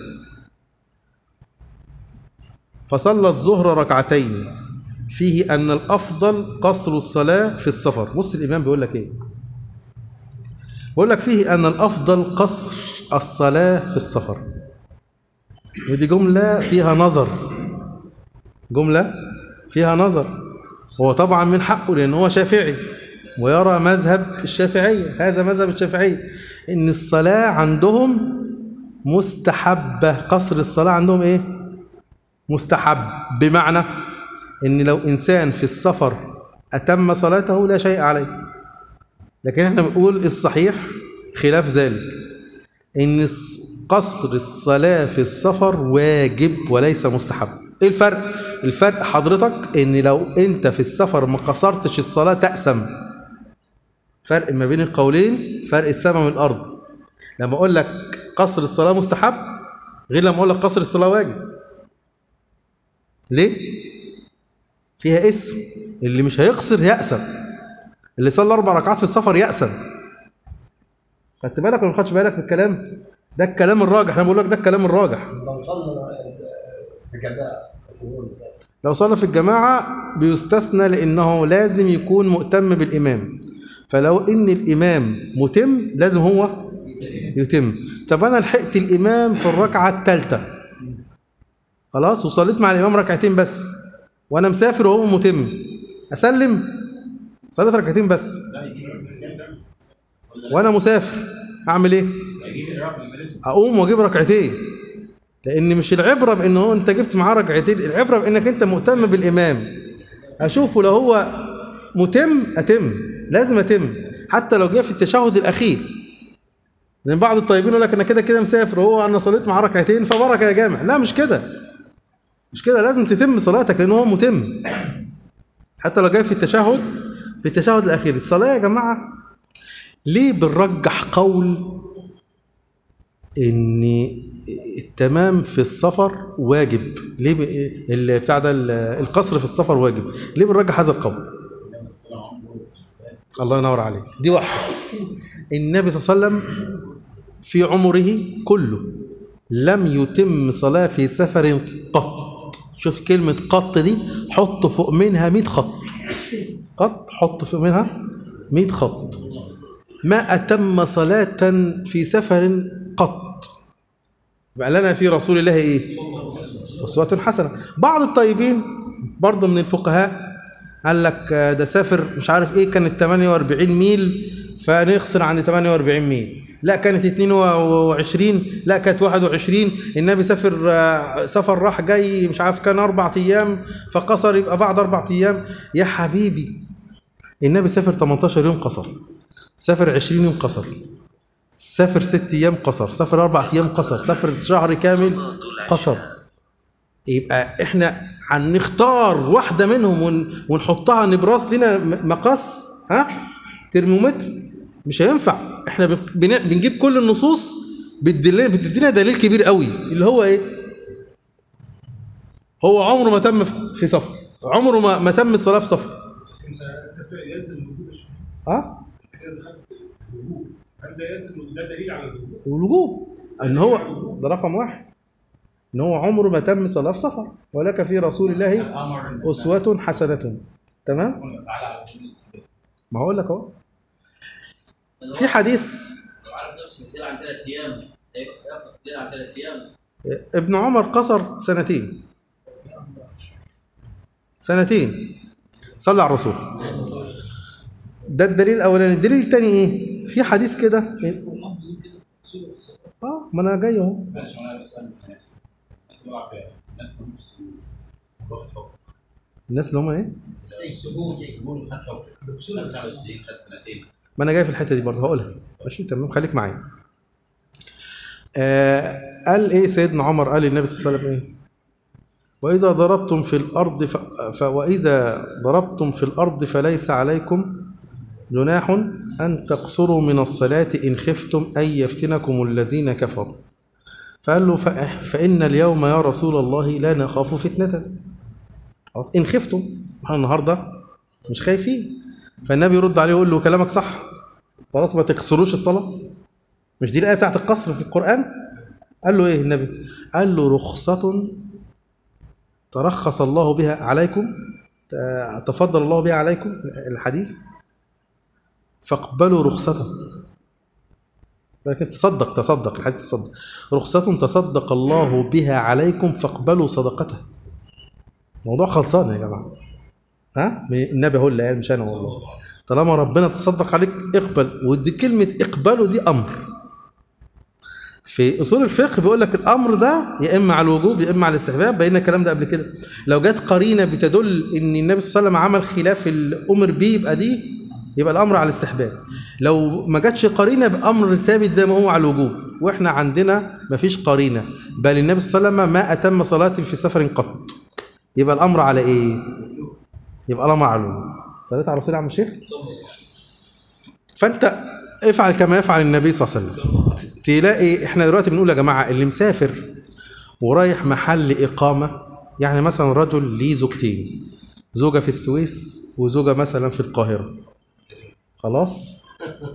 فصلى الظهر ركعتين فيه أن الأفضل قصر الصلاة في السفر بص الإمام بيقول لك إيه بيقول لك فيه أن الأفضل قصر الصلاة في السفر ودي جملة فيها نظر جملة فيها نظر هو طبعا من حقه لأن هو شافعي ويرى مذهب الشافعية هذا مذهب الشافعية إن الصلاة عندهم مستحبة قصر الصلاة عندهم إيه مستحب بمعنى إن لو إنسان في السفر أتم صلاته لا شيء عليه لكن احنا بنقول الصحيح خلاف ذلك ان الس- قصر الصلاة في السفر واجب وليس مستحب ايه الفرق الفرق حضرتك ان لو انت في السفر ما قصرتش الصلاة تأسم فرق ما بين القولين فرق السماء من الارض لما اقول لك قصر الصلاة مستحب غير لما اقول لك قصر الصلاة واجب ليه فيها اسم اللي مش هيقصر يأسم اللي صلى اربع ركعات في السفر يأسم خدت بالك ولا ما خدتش بالك من الكلام ده الكلام الراجح انا بقول لك ده الكلام الراجح لو صلى بجماعة لو صلى في الجماعة بيستثنى لأنه لازم يكون مؤتم بالإمام فلو إن الإمام متم لازم هو يتم طب أنا لحقت الإمام في الركعة الثالثة خلاص وصليت مع الإمام ركعتين بس وأنا مسافر وهو متم أسلم صليت ركعتين بس وأنا مسافر أعمل إيه؟ اجيب الرقم اللي فاتته اقوم واجيب ركعتين لان مش العبره بان هو انت جبت معاه ركعتين العبره بانك انت مهتم بالامام اشوفه لو هو متم اتم لازم اتم حتى لو جه في التشهد الاخير لان بعض الطيبين يقول لك انا كده كده مسافر وهو انا صليت معاه ركعتين فبركه يا جامع لا مش كده مش كده لازم تتم صلاتك لان هو متم حتى لو جاي في التشهد في التشهد الاخير الصلاه يا جماعه ليه بنرجح قول ان التمام في السفر واجب ليه ب... ال- بتاع ده ال- القصر في السفر واجب ليه بنرجح هذا القول النبي صلى الله عليه وسلم عمره مش مسافر. الله ينور عليك دي واحده النبي صلى الله عليه وسلم في عمره كله لم يتم صلاه في سفر قط شوف كلمه قط دي حط فوق منها 100 خط قط حط فوق منها 100 خط ما أتم صلاة في سفر قط بقى لنا في رسول الله إيه أسوة حسنة بعض الطيبين برضه من الفقهاء قال لك آه، ده سافر مش عارف إيه كانت 48 ميل فنخسر عند 48 ميل لا كانت 22 لا كانت 21 النبي سافر آه، سفر راح جاي مش عارف كان أربع أيام فقصر يبقى بعد أربع أيام يا حبيبي النبي سافر 18 يوم قصر سافر 20 يوم قصر سافر ست ايام قصر سافر اربع ايام قصر سافر شهر كامل قصر يبقى احنا هنختار واحده منهم ون- ونحطها نبراس لنا م- مقص ها ترمومتر مش هينفع احنا بن- بن- بنجيب كل النصوص بتدل- بتدينا دليل كبير قوي اللي هو ايه هو عمره ما تم في- في سفر عمره ما, ما تم الصلاه في سفر انت سافر يلزم الوجوب يا شيخ. ها كده دخلت في الوجوب هل ده يلزم ده دليل على الوجوب؟ والوجوب ان هو ده رقم واحد ان هو عمره ما تم صلاه في سفر ولك في رسول الله الامر إن اسوه حسنه تمام يكون تعالى على سبيل الاستقبال ما هقول لك اهو في حديث لو عارف نفسه كتير عن ثلاث ايام هيبقى هيبقى كتير عن ثلاث ايام ابن عمر قصر سنتين سنتين صلى على الرسول ده الدليل الاولاني الدليل الثاني ايه في حديث كده اه ما انا جاي اهو معلش انا بس سؤال الناس الناس اللي في الناس اللي في السجون واخد حكم الناس اللي هم ايه السجون السجون خد حكم خد خمس سنين خد سنتين ما انا جاي في الحته دي برضه هقولها ماشي تمام خليك معايا آه قال ايه سيدنا عمر قال للنبي صلى الله عليه وسلم ايه واذا ضربتم في الارض ف... ف... واذا ضربتم في الارض فليس عليكم جناح ان تقصروا من الصلاه ان خفتم ان يفتنكم الذين كفروا فقال له ف... فان اليوم يا رسول الله لا نخاف فتنه خلاص ان خفتم احنا النهارده مش خايفين فالنبي يرد عليه يقول له كلامك صح خلاص ما تكسروش الصلاة مش دي الآية بتاعت القصر في القرآن قال له إيه النبي قال له رخصة ترخص الله بها عليكم ت- تفضل الله بها عليكم الحديث فاقبلوا رخصته لكن تصدق تصدق الحديث تصدق رخصة تصدق الله بها عليكم فاقبلوا صدقته موضوع خلصان يا جماعة ها النبي هو اللي قال مش انا والله طالما ربنا تصدق عليك اقبل ودي كلمه اقبله دي امر في اصول الفقه بيقول لك الامر ده يا اما على الوجوب يا اما على الاستحباب بينا الكلام ده قبل كده لو جت قرينه بتدل ان النبي صلى الله عليه وسلم عمل خلاف الامر بيه يبقى دي يبقى الامر على الاستحباب لو ما جاتش قرينه بامر ثابت زي ما هو على الوجوب واحنا عندنا ما فيش قرينه بل النبي صلى الله عليه وسلم ما اتم صلاه في سفر قط يبقى الامر على ايه يبقى الله معلوم صليت على الرسول يا عم الشيخ فانت افعل كما يفعل النبي صلى الله عليه وسلم تلاقي احنا دلوقتي بنقول يا جماعه اللي مسافر ورايح محل اقامه يعني مثلا رجل ليه زوجتين زوجه في السويس وزوجه مثلا في القاهره خلاص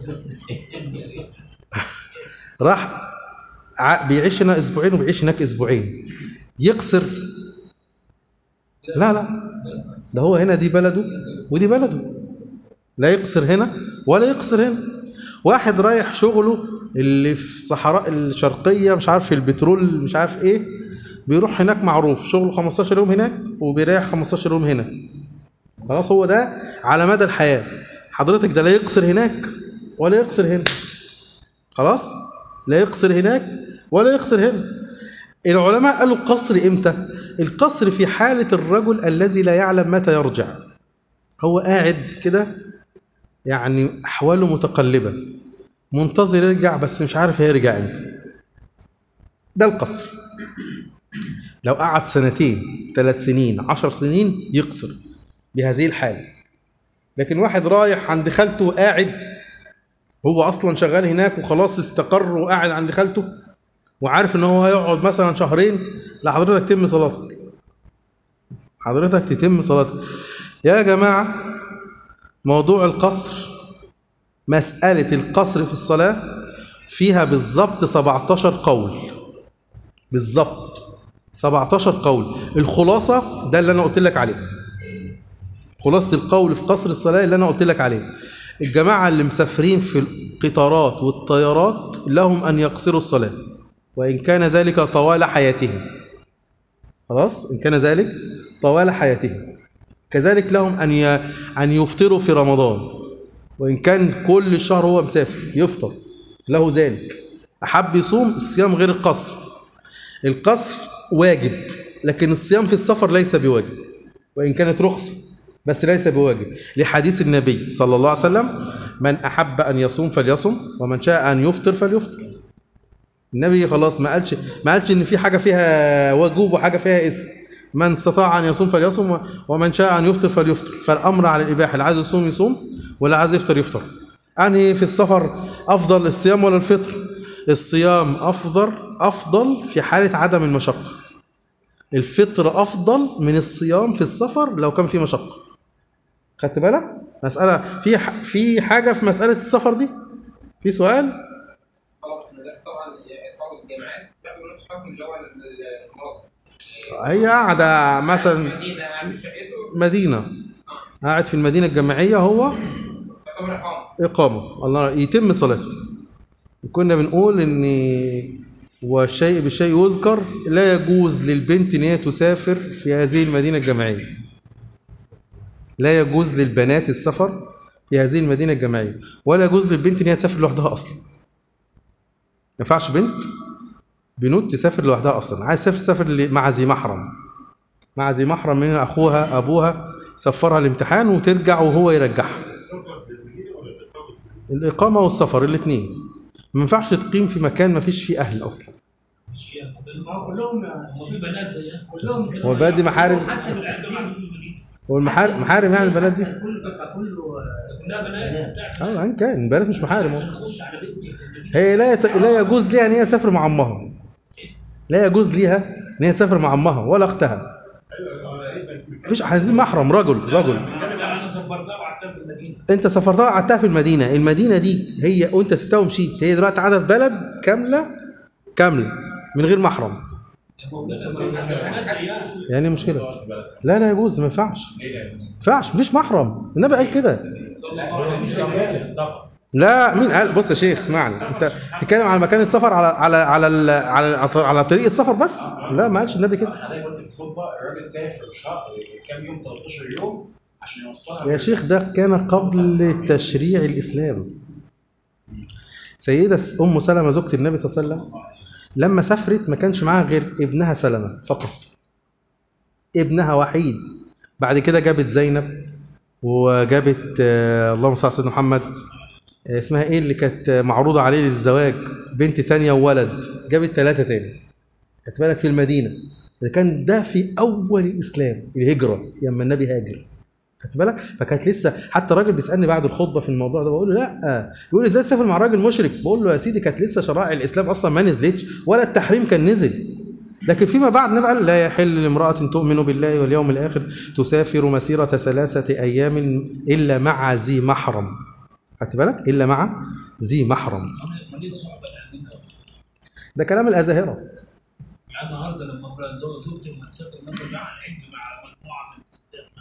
راح ع- بيعيش هنا اسبوعين وبيعيش هناك اسبوعين يقصر لا لا ده هو هنا دي بلده ودي بلده لا يقصر هنا ولا يقصر هنا واحد رايح شغله اللي في صحراء الشرقية مش عارف البترول مش عارف ايه بيروح هناك معروف شغله 15 يوم هناك وبيريح 15 يوم هنا خلاص هو ده على مدى الحياة حضرتك ده لا يقصر هناك ولا يقصر هنا خلاص لا يقصر هناك ولا يقصر هنا العلماء قالوا القصر امتى القصر في حالة الرجل الذي لا يعلم متى يرجع هو قاعد كده يعني أحواله متقلبة منتظر يرجع بس مش عارف هيرجع امتى ده القصر لو قعد سنتين ثلاث سنين عشر سنين يقصر بهذه الحالة لكن واحد رايح عند خالته وقاعد هو أصلا شغال هناك وخلاص استقر وقاعد عند خالته وعارف ان هو هيقعد مثلا شهرين لا حضرتك تتم صلاتك حضرتك تتم صلاتك يا جماعة موضوع القصر مسألة القصر في الصلاة فيها بالظبط 17 قول بالظبط 17 قول الخلاصة ده اللي أنا قلت لك عليه خلاصة القول في قصر الصلاة اللي أنا قلت لك عليه الجماعة اللي مسافرين في القطارات والطيارات لهم أن يقصروا الصلاة وإن كان ذلك طوال حياتهم خلاص إن كان ذلك طوال حياتهم كذلك لهم أن ي... أن يفطروا في رمضان وإن كان كل الشهر هو مسافر يفطر له ذلك أحب يصوم الصيام غير القصر القصر واجب لكن الصيام في السفر ليس بواجب وإن كانت رخصة بس ليس بواجب لحديث النبي صلى الله عليه وسلم من أحب أن يصوم فليصم ومن شاء أن يفطر فليفطر النبي خلاص ما قالش ما قالش ان في حاجه فيها وجوب وحاجه فيها اسم من استطاع ان يصوم فليصوم ومن شاء ان يفطر فليفطر فالامر على الاباحه اللي عايز يصوم يصوم واللي عايز يفطر يفطر انهي في السفر افضل الصيام ولا الفطر الصيام افضل افضل في حاله عدم المشقه الفطر افضل من الصيام في السفر لو كان في مشقه خدت بالك مساله في ح- في حاجه في مساله السفر دي في سؤال خلاص المدارس طبعا طلبة الجامعات بياخدوا نفس الحكم اللي هو المنظم هي قاعده مثلا مدينة قاعد في شقته مدينة قاعد في المدينة الجامعية هو تعتبر إقامة إقامة الله يتم صلاته كنا بنقول إن والشيء بالشيء يذكر لا يجوز للبنت إن هي تسافر في هذه المدينة الجامعية لا يجوز للبنات السفر في هذه المدينة الجامعية ولا يجوز للبنت إن هي تسافر لوحدها أصلا ما ينفعش بنت بنوت تسافر لوحدها أصلا عايز تسافر تسافر ل- مع ذي محرم مع ذي محرم من أخوها أبوها سفرها الامتحان وترجع وهو يرجعها السفر بالمدينه ولا بالقبر؟ الإقامة والسفر الاثنين ما ينفعش تقيم في مكان ما فيش فيه أهل أصلا ما هو كلهم هو في بنات زيها كلهم كده هو البلد دي محارم حتى بالعكس والمحارم محارم يعني البلد دي كل بقى كله كلها بنات بتاعت اه ان كان البلد مش محارم عشان أهو. اخش على بنتي في المدينه هي لا يت... لا يجوز ليها ان هي تسافر مع امها لا يجوز ليها ان هي تسافر مع امها ولا اختها مفيش عايزين محرم رجل رجل لا انا سفرتها وقعدتها في المدينه انت سافرتها قعدتها في المدينه المدينه دي هي وانت سبتها ومشيت هي دلوقتي قاعده في بلد كامله كامله من غير محرم بنات زيها يعني إيه المشكله لا لا يجوز ما ينفعش ليه لا؟ ما ينفعش مفيش محرم النبي قال كده لا مفيش سفر السفر لا مين قال بص يا شيخ اسمعني انت بتتكلم على مكان السفر على على على ال- على على طريق السفر بس لا ما قالش النبي كده حضرتك قلت في الخطبه الراجل سافر شهر كام يوم 13 يوم عشان يوصلها يا شيخ ده كان قبل تشريع الإسلام سيدة أم سلمة زوجة النبي صلى الله عليه وسلم لما سافرت ما كانش معاها غير ابنها سلمة فقط ابنها وحيد بعد كده جابت زينب وجابت آه، اللهم صل على سيدنا محمد آه، اسمها ايه اللي كانت معروضة عليه للزواج بنت تانية وولد جابت ثلاثة تاني خدت بالك في المدينة ده كان ده في أول الإسلام الهجرة لما النبي هاجر خدت بالك فكانت لسه حتى الراجل بيسالني بعد الخطبه في الموضوع ده بقول له لا بيقول لي ازاي تسافر مع راجل مشرك بقول له يا سيدي كانت لسه شرائع الاسلام اصلا ما نزلتش ولا التحريم كان نزل لكن فيما بعد النبي قال لا يحل لامراه تؤمن بالله واليوم الاخر تسافر مسيره ثلاثه ايام الا مع ذي محرم خدت بالك الا مع ذي محرم ماليش صعبه عندنا ده كلام الازاهره يعني النهارده لما امرأة زو- زوجتي لما تسافر مثلا مع الحج مع مجموعه من الستات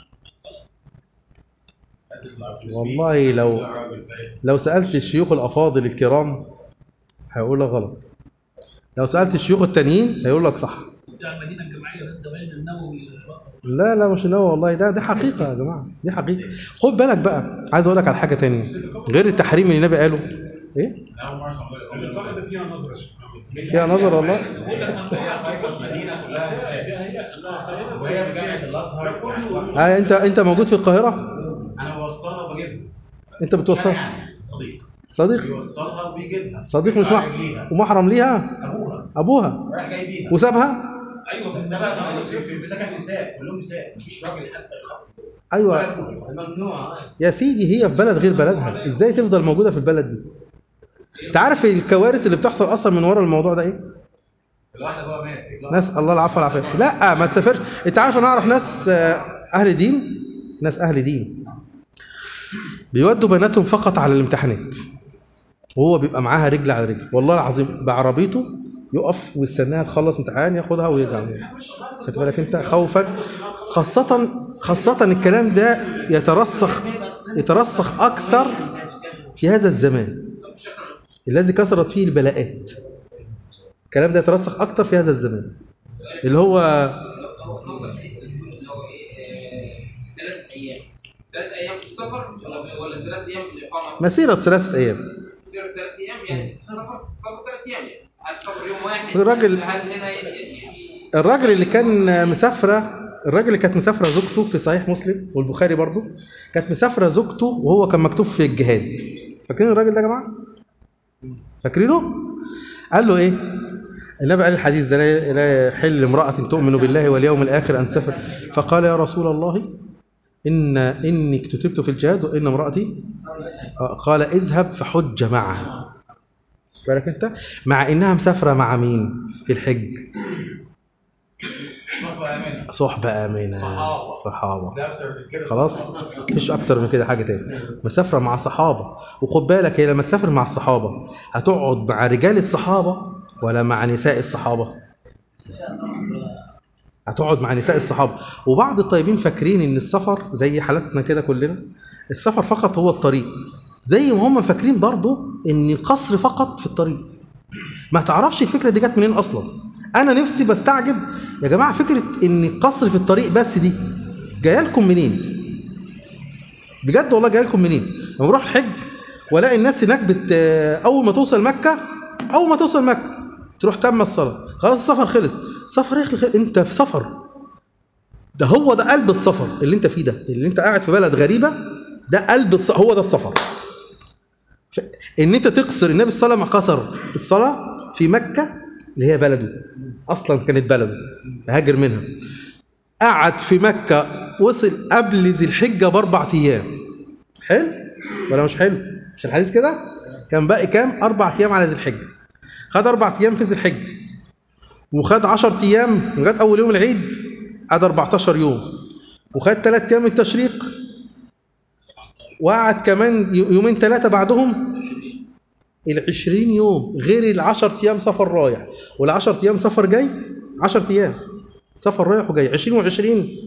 والله لو لو سالت الشيوخ الافاضل الكرام هيقول لك غلط لو سالت الشيوخ التانيين هيقول لك صح بتاع المدينه الجامعيه ده انت باين النووي لا لا مش نوى والله ده دي حقيقه يا جماعه دي حقيقه خد بالك بقى عايز اقول لك على حاجه تانية غير التحريم اللي النبي قاله ايه أنا أول مرة أسمع بقول لك. القاعده فيها نظره شيء فيها نظر والله بقول لك أصل هي قايمة المدينة كلها نساء وهي في جامعة الأزهر يعني آه انت انت موجود في القاهره أنا بوصلها وبجيبها انت بتوصل يعني صديق صديق بيوصلها وبيجيبها صديق مش رايح مع... ليها ومحرم ليها أبوها ابوها رايح جاي بيها وسابها ايوه سبق في في سكن نساء كلهم نساء مفيش راجل حتى يخرج ايوه ولا أبوها يخرج. ممنوع يا سيدي هي في بلد غير بلدها ازاي تفضل موجوده في البلد دي انت عارف الكوارث اللي بتحصل اصلا من ورا الموضوع ده ايه الواحدة بقى مات ناس الله العفو والعافيه لا ما تسافرش انت عارف انا اعرف ناس آه، اهل دين ناس اهل دين بيودوا بناتهم فقط على الامتحانات وهو بيبقى معاها رجل على رجل والله العظيم بعربيته يقف ويستناها تخلص امتحان ياخدها ويرجع خد بالك انت خوفا خاصة خاصة الكلام ده يترسخ يترسخ أكثر في هذا الزمان الذي كثرت فيه البلاءات الكلام ده يترسخ أكثر في هذا الزمان اللي هو هو نص الحديث اللي بيقول اللي هو ايه ثلاث ايام ثلاث ايام في السفر ولا ولا ثلاث ايام الاقامه مسيرة ثلاثة أيام تصير ثلاث ايام يعني سفر سفر ثلاث ايام يعني هل سفر يوم واحد الراجل- هل هنا يعني الراجل اللي كان مسافرة الراجل اللي كانت مسافرة زوجته في صحيح مسلم والبخاري برضو كانت مسافرة زوجته وهو كان مكتوب في الجهاد فاكرين الراجل ده يا جماعة؟ فاكرينه؟ قال له ايه؟ النبي قال الحديث ده لا لا يحل امرأة تؤمن بالله واليوم الآخر أن تسافر فقال يا رسول الله إن إني كتبت في الجهاد وإن امرأتي آه، قال اذهب فحج معها بالك انت مع انها مسافره مع مين في الحج صحبة آمنة صحبة آمنة صحابة. صحابة ده أكتر من كده خلاص مفيش أكتر من كده حاجة تاني مسافرة مع صحابة وخد بالك هي لما تسافر مع الصحابة هتقعد مع رجال الصحابة ولا مع نساء الصحابة هتقعد مع نساء الصحابة وبعض الطيبين فاكرين إن السفر زي حالتنا كده كلنا السفر فقط هو الطريق زي ما هم فاكرين برضو إن القصر فقط في الطريق ما تعرفش الفكرة دي جت منين أصلا أنا نفسي بستعجب يا جماعة فكرة إن القصر في الطريق بس دي جايه لكم منين؟ بجد والله جايه لكم منين؟ لما بروح الحج والاقي الناس هناك بت اول ما توصل مكه اول ما توصل مكه تروح تم الصلاه خلاص السفر خلص سفر يخلص انت في سفر ده هو ده قلب السفر اللي انت فيه ده اللي انت قاعد في بلد غريبه ده قلب الس... هو ده السفر ف... ان انت تقصر النبي صلى الله عليه وسلم قصر الصلاه في مكه اللي هي بلده اصلا كانت بلده هاجر منها قعد في مكة وصل قبل ذي الحجة بأربع أيام حلو ولا مش حلو؟ مش الحديث كده؟ كان باقي كام؟ أربع أيام على ذي الحجة خد أربع أيام في ذي الحجة وخد 10 أيام لغاية أول يوم العيد قعد 14 يوم وخد ثلاث أيام التشريق وقعد كمان يومين ثلاثة بعدهم العشرين يوم غير العشر أيام سفر رايح والعشر أيام سفر جاي عشر أيام سفر رايح وجاي 20 و20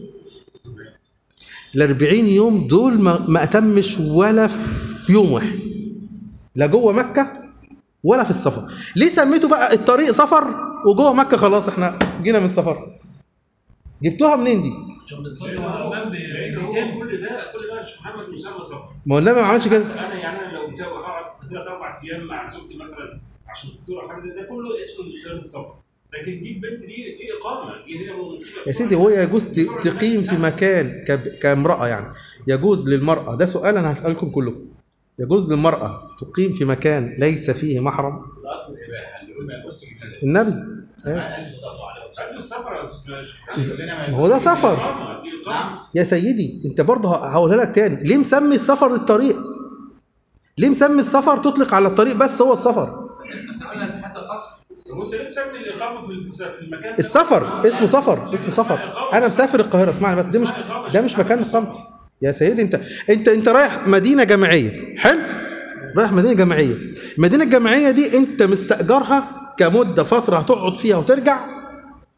ال 40 يوم دول ما, ما اتمش ولا في يوم واحد لا جوه مكه ولا في السفر ليه سميته بقى الطريق سفر وجوه مكه خلاص احنا جينا من السفر جبتوها منين دي عشان بتصلي مع الامام لان هو بركعتين كل ده كل ده يا شيخ محمد مسمى سفر ما هو النبي ما عملش كده انا يعني انا لو مسافر هقعد ثلاث اربع ايام مع زوجتي مثلا عشان الدكتور او حاجه زي ده كله اسمه من خلال السفر لكن دي البنت دي دي اقامه دي هنا يا سيدي هو يجوز ت- تقيم في مكان كب- كامرأة يعني يجوز للمرأة ده سؤال أنا هسألكم كلكم يجوز للمرأة تقيم في مكان ليس فيه محرم ده أصل الإباحة اللي يقول ما يبص في النبي إيه؟ ألف الصلاة عليه في السفر يا أستاذ كلنا ما ما هو ده يبص سفر اقامه دي اقامه يا سيدي انت برضه ه- هقولها لك تاني ليه مسمي السفر الطريق ليه مسمي السفر تطلق على الطريق بس هو السفر قلنا حتى القصر هو انت ليه مسمي الاقامه في في المكان ده؟ السفر اسمه سفر اسمه سفر انا مسافر القاهره اسمعني بس ده مش ده مش مكان اقامتي يا سيدي انت انت انت رايح مدينه جامعيه حلو رايح مدينه جامعيه المدينه الجامعيه دي انت مستاجرها كمده فتره هتقعد فيها وترجع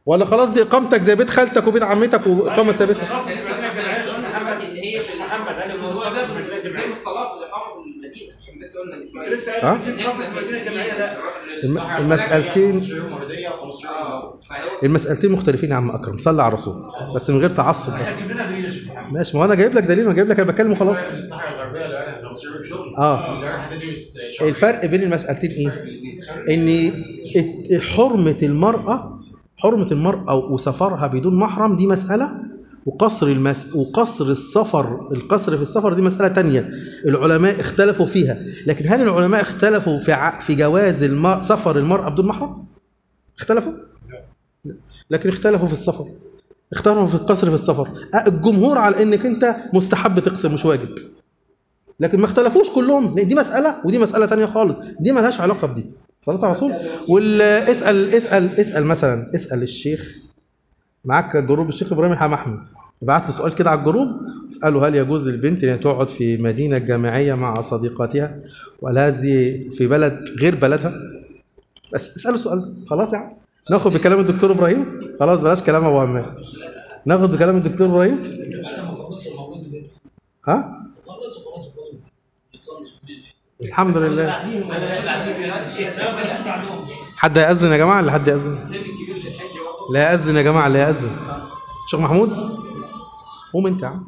ولا خلاص دي اقامتك زي بيت خالتك وبيت عمتك واقامه ثابته خاصة في المدينة الجامعية محمد اللي هي في محمد، أنا الموضوع مختص ده في المدينة الجامعية. بيتم الصلاه في الاقامه في المدينه عشان لسه قلنا من شويه لسه ها؟ قايل في خاصة في المدينة الجامعية لا الم- صح، المسألتين 15 يوم هديه و15 يوم اه فهو المسألتين مختلفين يا عم اكرم صلي على الرسول بس من غير تعصب بس هتجيب لنا دليل يا شيخ محمد ماشي ما هو انا جايب لك دليل ما جايب لك انا بتكلم وخلاص الصحراء الغربيه اللي رايح 15 يوم شغل آه. اللي رايح تدرس شهر الفرق بين المسألتين ايه؟ ان الت- حرمة المرأة حرمة المرأة وسفرها بدون محرم دي مسألة وقصر المس وقصر السفر القصر في السفر دي مسألة تانية العلماء اختلفوا فيها لكن هل العلماء اختلفوا في ع... في جواز الم... سفر المرأة بدون محرم؟ اختلفوا؟ لا. لكن اختلفوا في السفر اختلفوا في القصر في السفر أه، الجمهور على انك انت مستحب تقصر مش واجب لكن ما اختلفوش كلهم لأن دي مسألة ودي مسألة تانية خالص دي ملهاش علاقة بدي صلاة على الرسول واسأل اسأل اسأل مثلا اسأل الشيخ معاك جروب الشيخ ابراهيم حام احمد بعت له سؤال كده على الجروب اساله هل يجوز للبنت ان تقعد في مدينه جامعيه مع صديقاتها ولا هذه في بلد غير بلدها بس اساله السؤال ده خلاص يا عم ناخد بكلام الدكتور ابراهيم خلاص بلاش كلام ابو عمار ناخد بكلام الدكتور ابراهيم بعد ما خلصوا الموضوع ده ها خلصوا خلاص خلاص يصلي في البيت الحمد لله انا ماليش بعدهم حد هيأذن يا جماعه اللي حد يأذن لا يأذن يا جماعه لا يأذن شيخ محمود قوم انت يا عم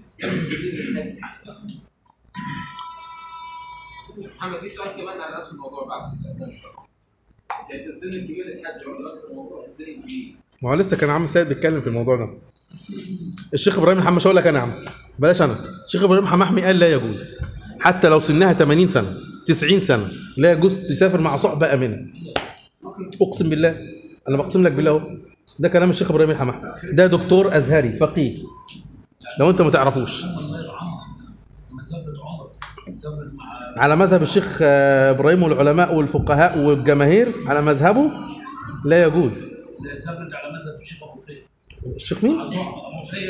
محمد في سؤال كمان على نفس الموضوع بعد سيد السن الكبير الحج ولا نفس الموضوع السن الكبير ما هو لسه كان عم سيد بيتكلم في الموضوع ده الشيخ ابراهيم محمد مش هقول لك انا يا عم بلاش انا الشيخ ابراهيم محمد قال لا يجوز حتى لو سنها 80 سنه 90 سنه لا يجوز تسافر مع صحبه امنه اقسم بالله انا بقسم لك بالله اهو ده كلام الشيخ ابراهيم الحمح ده دكتور ازهري فقيه لو انت ما تعرفوش الله يرحمها لما سافرت عمر سافرت مع على مذهب الشيخ آه، ابراهيم والعلماء والفقهاء والجماهير على مذهبه لا يجوز سافرت على مذهب الشيخ ابو خير الشيخ مين؟ ابو خير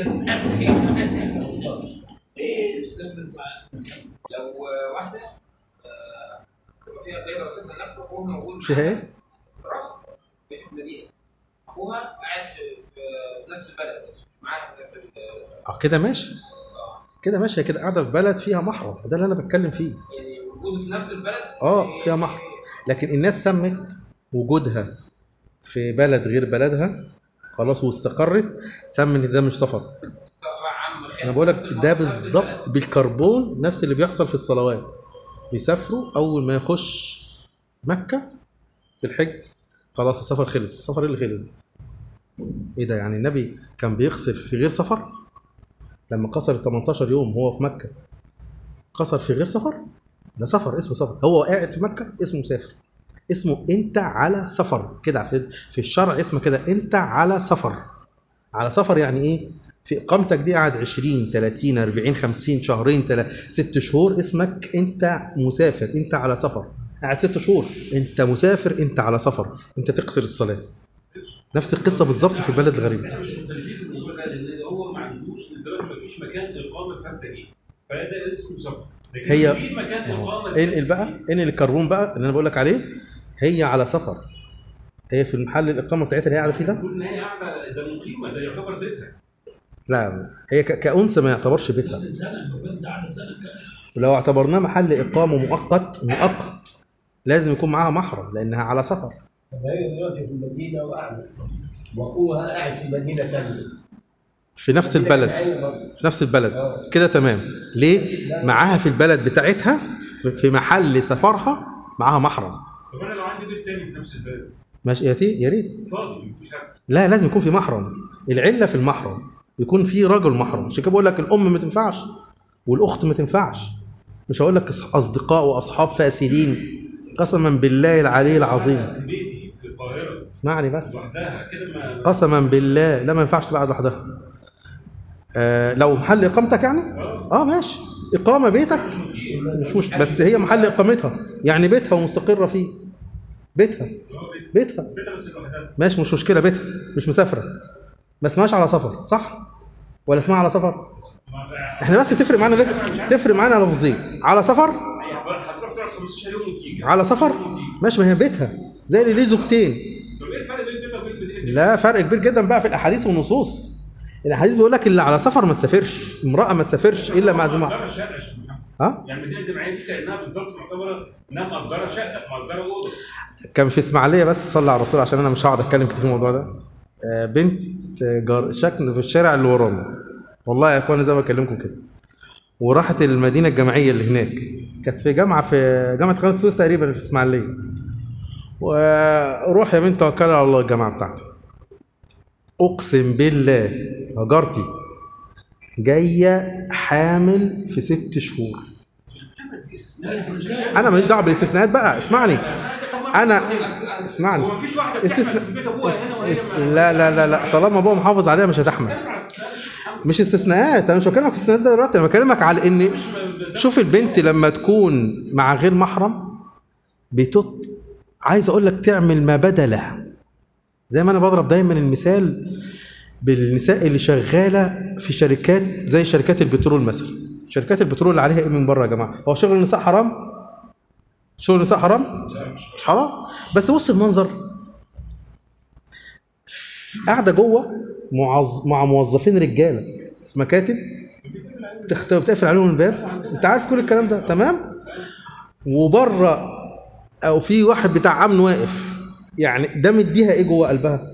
سافرت مع لو واحده آه، تبقى فيها غير سيدنا النبي اخوها موجود فيها ايه؟ دراسه مش في المدينه اخوها قاعد في, في, في نفس البلد بس مش معاها في نفس ال- اه كده ماشي كده ماشي هي كده قاعده في بلد فيها محرم ده اللي انا بتكلم فيه يعني وجوده في نفس البلد اه فيها محرم لكن الناس سمت وجودها في بلد غير بلدها خلاص واستقرت سمى ان ده مش سفر سواء عم خالد انا بقول لك نفس ده المنطقة، نفس بالظبط البلد. بالكربون نفس اللي بيحصل في الصلوات بيسافروا اول ما يخش مكه في الحج خلاص السفر خلص السفر إيه اللي خلص ايه ده يعني النبي كان بيقصر في غير سفر لما قصر 18 يوم هو في مكه قصر في غير سفر ده سفر اسمه سفر هو قاعد في مكه اسمه مسافر اسمه انت على سفر كده في في الشرع اسمه كده انت على سفر على سفر يعني ايه في اقامتك دي قاعد 20 30 40 50 شهرين تلا ست شهور اسمك انت مسافر انت على سفر قاعد ست شهور انت مسافر انت على سفر انت تقصر الصلاه نفس القصه بالظبط في البلد الغريب احنا مختلفين في الموضوع ده لان هو ما عندوش لدرجه ما فيش مكان اقامه ثابته ليه فده اسمه سفر لكن هي- في مكان اقامه ثابته انقل بقى انقل الكربون بقى اللي انا بقول لك عليه هي على سفر هي في المحل الاقامه بتاعتها اللي هي قاعده فيه ده بيقول ان هي قاعده ده مقيمه ده يعتبر بيتها لا هي ك- كأنثى ما يعتبرش بيتها سنه الموبايل ده على سنه كامله ولو اعتبرناه محل اقامه مؤقت مؤقت لازم يكون معاها محرم لانها على سفر فهي دلوقتي في المدينه وقاعده واخوها قاعد في مدينه ثانيه في نفس البلد في نفس البلد كده تمام ليه معاها في البلد بتاعتها في- في محل سفرها معاها محرم طب انا لو عندي بيت تاني في نفس البلد ماشي يا تي يا ريت فاضي مفيش حاجه لا لازم يكون في محرم العله في المحرم يكون في رجل محرم عشان كده بقول لك الام ما تنفعش والاخت ما تنفعش مش هقول لك أص- اصدقاء واصحاب فاسدين قسما بالله العلي العظيم في بيتي في القاهره اسمعني بس لوحدها كده ما قسما بالله لا ما ينفعش تبقى قاعد لوحدها آه لو محل اقامتك يعني اه ماشي اقامه بيتك مش مش بس هي محل اقامتها يعني بيتها ومستقره فيه بيتها هو بيت بيتها بيتها بس لوحدها ماشي مش مشكله بيتها مش مسافره ما اسمهاش على سفر صح ولا اسمها على سفر ما- احنا بس تفرق معانا لف... تفرق معانا لفظين على سفر هتروح تقعد 15 يوم وتيجي على سفر وتيجي. ماشي ما هي بيتها زي اللي ليه زوجتين طب ايه الفرق بين بيتها وبين بين لا فرق كبير جدا بقى في الاحاديث والنصوص الاحاديث بيقول لك اللي على سفر ما تسافرش امراه ما تسافرش الا مع زي محرم مأجرة شقة يا شيخ محمد. ها يعني المدينة الجامعية دي كأنها بالظبط معتبرة إنها مأجرة شقة مأجرة أوضة كان في اسماعيليه بس صلى على الرسول عشان انا مش هقعد اتكلم كتير في الموضوع ده آه، بنت آه، جار شكل في الشارع اللي ورانا والله يا اخوانا زي ما بكلمكم كده وراحت المدينه الجامعيه اللي هناك كانت في جامعه في جامعه قناه السويس تقريبا في اسماعيليه وروح يا بنت توكلي على الله الجامعه بتاعتي اقسم بالله هجرتي جايه حامل في ست شهور انا ماليش دعوه بالاستثناءات بقى اسمعني انا اسمعني هو مفيش واحدة بتحمل استثناء في بيت أبوها هنا وهي اس- لا لا لا لا طالما ابوها محافظ عليها مش هتحمل مش استثناءات انا مش بكلمك في استثناءات دلوقتي انا بكلمك على ان شوف البنت لما تكون مع غير محرم بتط عايز اقول لك تعمل ما بدا لها زي ما انا بضرب دايما المثال بالنساء اللي شغاله في شركات زي شركات البترول مثلا شركات البترول اللي عليها ايه من بره يا جماعه هو شغل النساء حرام شغل النساء حرام مش حرام بس بص المنظر قاعده جوه معظ... مع موظفين رجاله في مكاتب تخت... بتقفل عليهم الباب انت عارف كل الكلام ده تمام وبره او في واحد بتاع امن واقف يعني ده مديها ايه جوه قلبها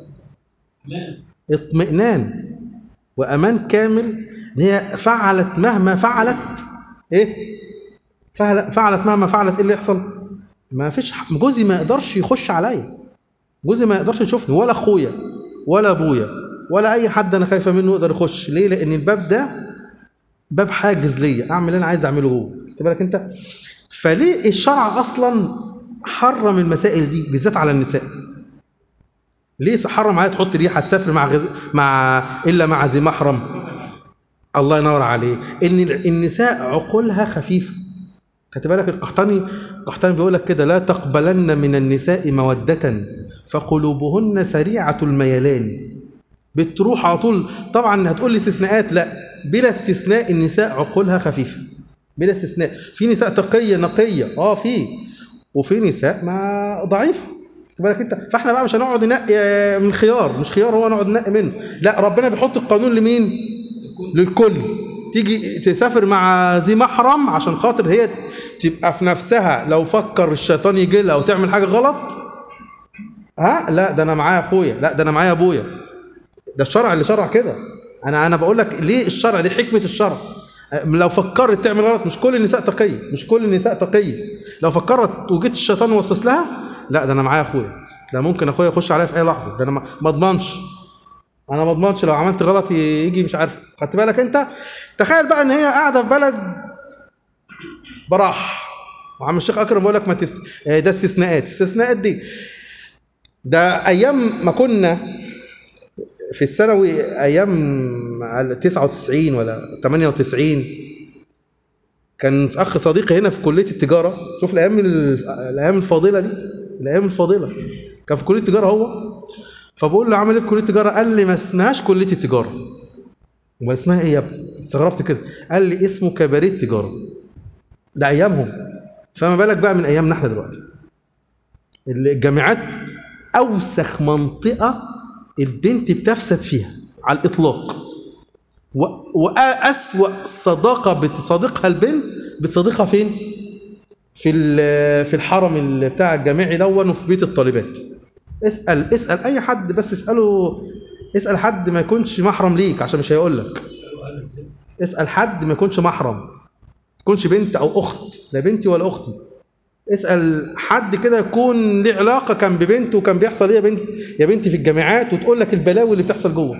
اطمئنان وامان كامل ان هي فعلت مهما فعلت ايه فعل- فعلت مهما فعلت ايه اللي يحصل ما فيش ح- جوزي ما يقدرش يخش عليا جوزي ما يقدرش يشوفني ولا اخويا ولا ابويا ولا اي حد انا خايفه منه يقدر يخش ليه لان الباب ده باب حاجز ليا اعمل اللي انا عايز اعمله هو خد بالك انت فليه الشرع اصلا حرم المسائل دي بالذات على النساء ليه حرم عليها تحط ريحه تسافر مع غز... مع الا مع ذي محرم الله ينور عليه ان النساء عقولها خفيفه خدت بالك القحطاني القحطاني بيقول لك كده لا تقبلن من النساء موده فقلوبهن سريعه الميلان بتروح على طول طبعا هتقول لي استثناءات لا بلا استثناء النساء عقولها خفيفه بلا استثناء في نساء تقيه نقيه اه في وفي نساء ما ضعيفه خد بالك انت فاحنا بقى مش هنقعد ننقي آه، من خيار مش خيار هو نقعد ننقي منه لا ربنا بيحط القانون لمين للكل تيجي تسافر مع ذي محرم عشان خاطر هي تبقى في نفسها لو فكر الشيطان يجي لها وتعمل حاجه غلط ها لا ده انا معايا اخويا لا ده انا معايا ابويا ده الشرع اللي شرع كده انا انا بقول لك ليه الشرع دي حكمه الشرع لو فكرت تعمل غلط مش كل النساء تقيه مش كل النساء تقيه لو فكرت وجيت الشيطان ووسوس لها لا ده انا معايا اخويا ده ممكن اخويا يخش عليا في اي لحظه ده انا ما ما اضمنش انا ما اضمنش لو عملت غلط يجي مش عارف خدت بالك انت تخيل بقى ان هي قاعده في بلد براح وعم الشيخ اكرم بيقول لك ما تس... آه، ده استثناءات استثناءات دي ده ايام ما كنا في الثانوي ايام 99 ولا 98 كان اخ صديقي هنا في كليه التجاره شوف الايام ال- الايام الفاضله دي الايام الفاضله كان في كليه التجاره هو فبقول له عامل ايه في كليه التجاره قال لي ما اسمهاش كليه التجاره امال اسمها ايه يا ابني استغربت كده قال لي اسمه كباريه تجاره ده ايامهم فما بالك بقى من ايامنا احنا دلوقتي الجامعات اوسخ منطقه البنت بتفسد فيها على الاطلاق و... واسوا صداقه بتصادقها البنت بتصادقها فين في ال- في الحرم ال- بتاع الجامعي دون وفي بيت الطالبات اسال اسال اي حد بس اساله اسال حد ما يكونش محرم ليك عشان مش هيقول لك اسال حد ما يكونش محرم ما تكونش بنت او اخت لا بنتي ولا اختي اسال حد كده يكون ليه علاقه كان ببنت وكان بيحصل ايه يا بنت يا بنتي في الجامعات وتقول لك البلاوي اللي بتحصل جوه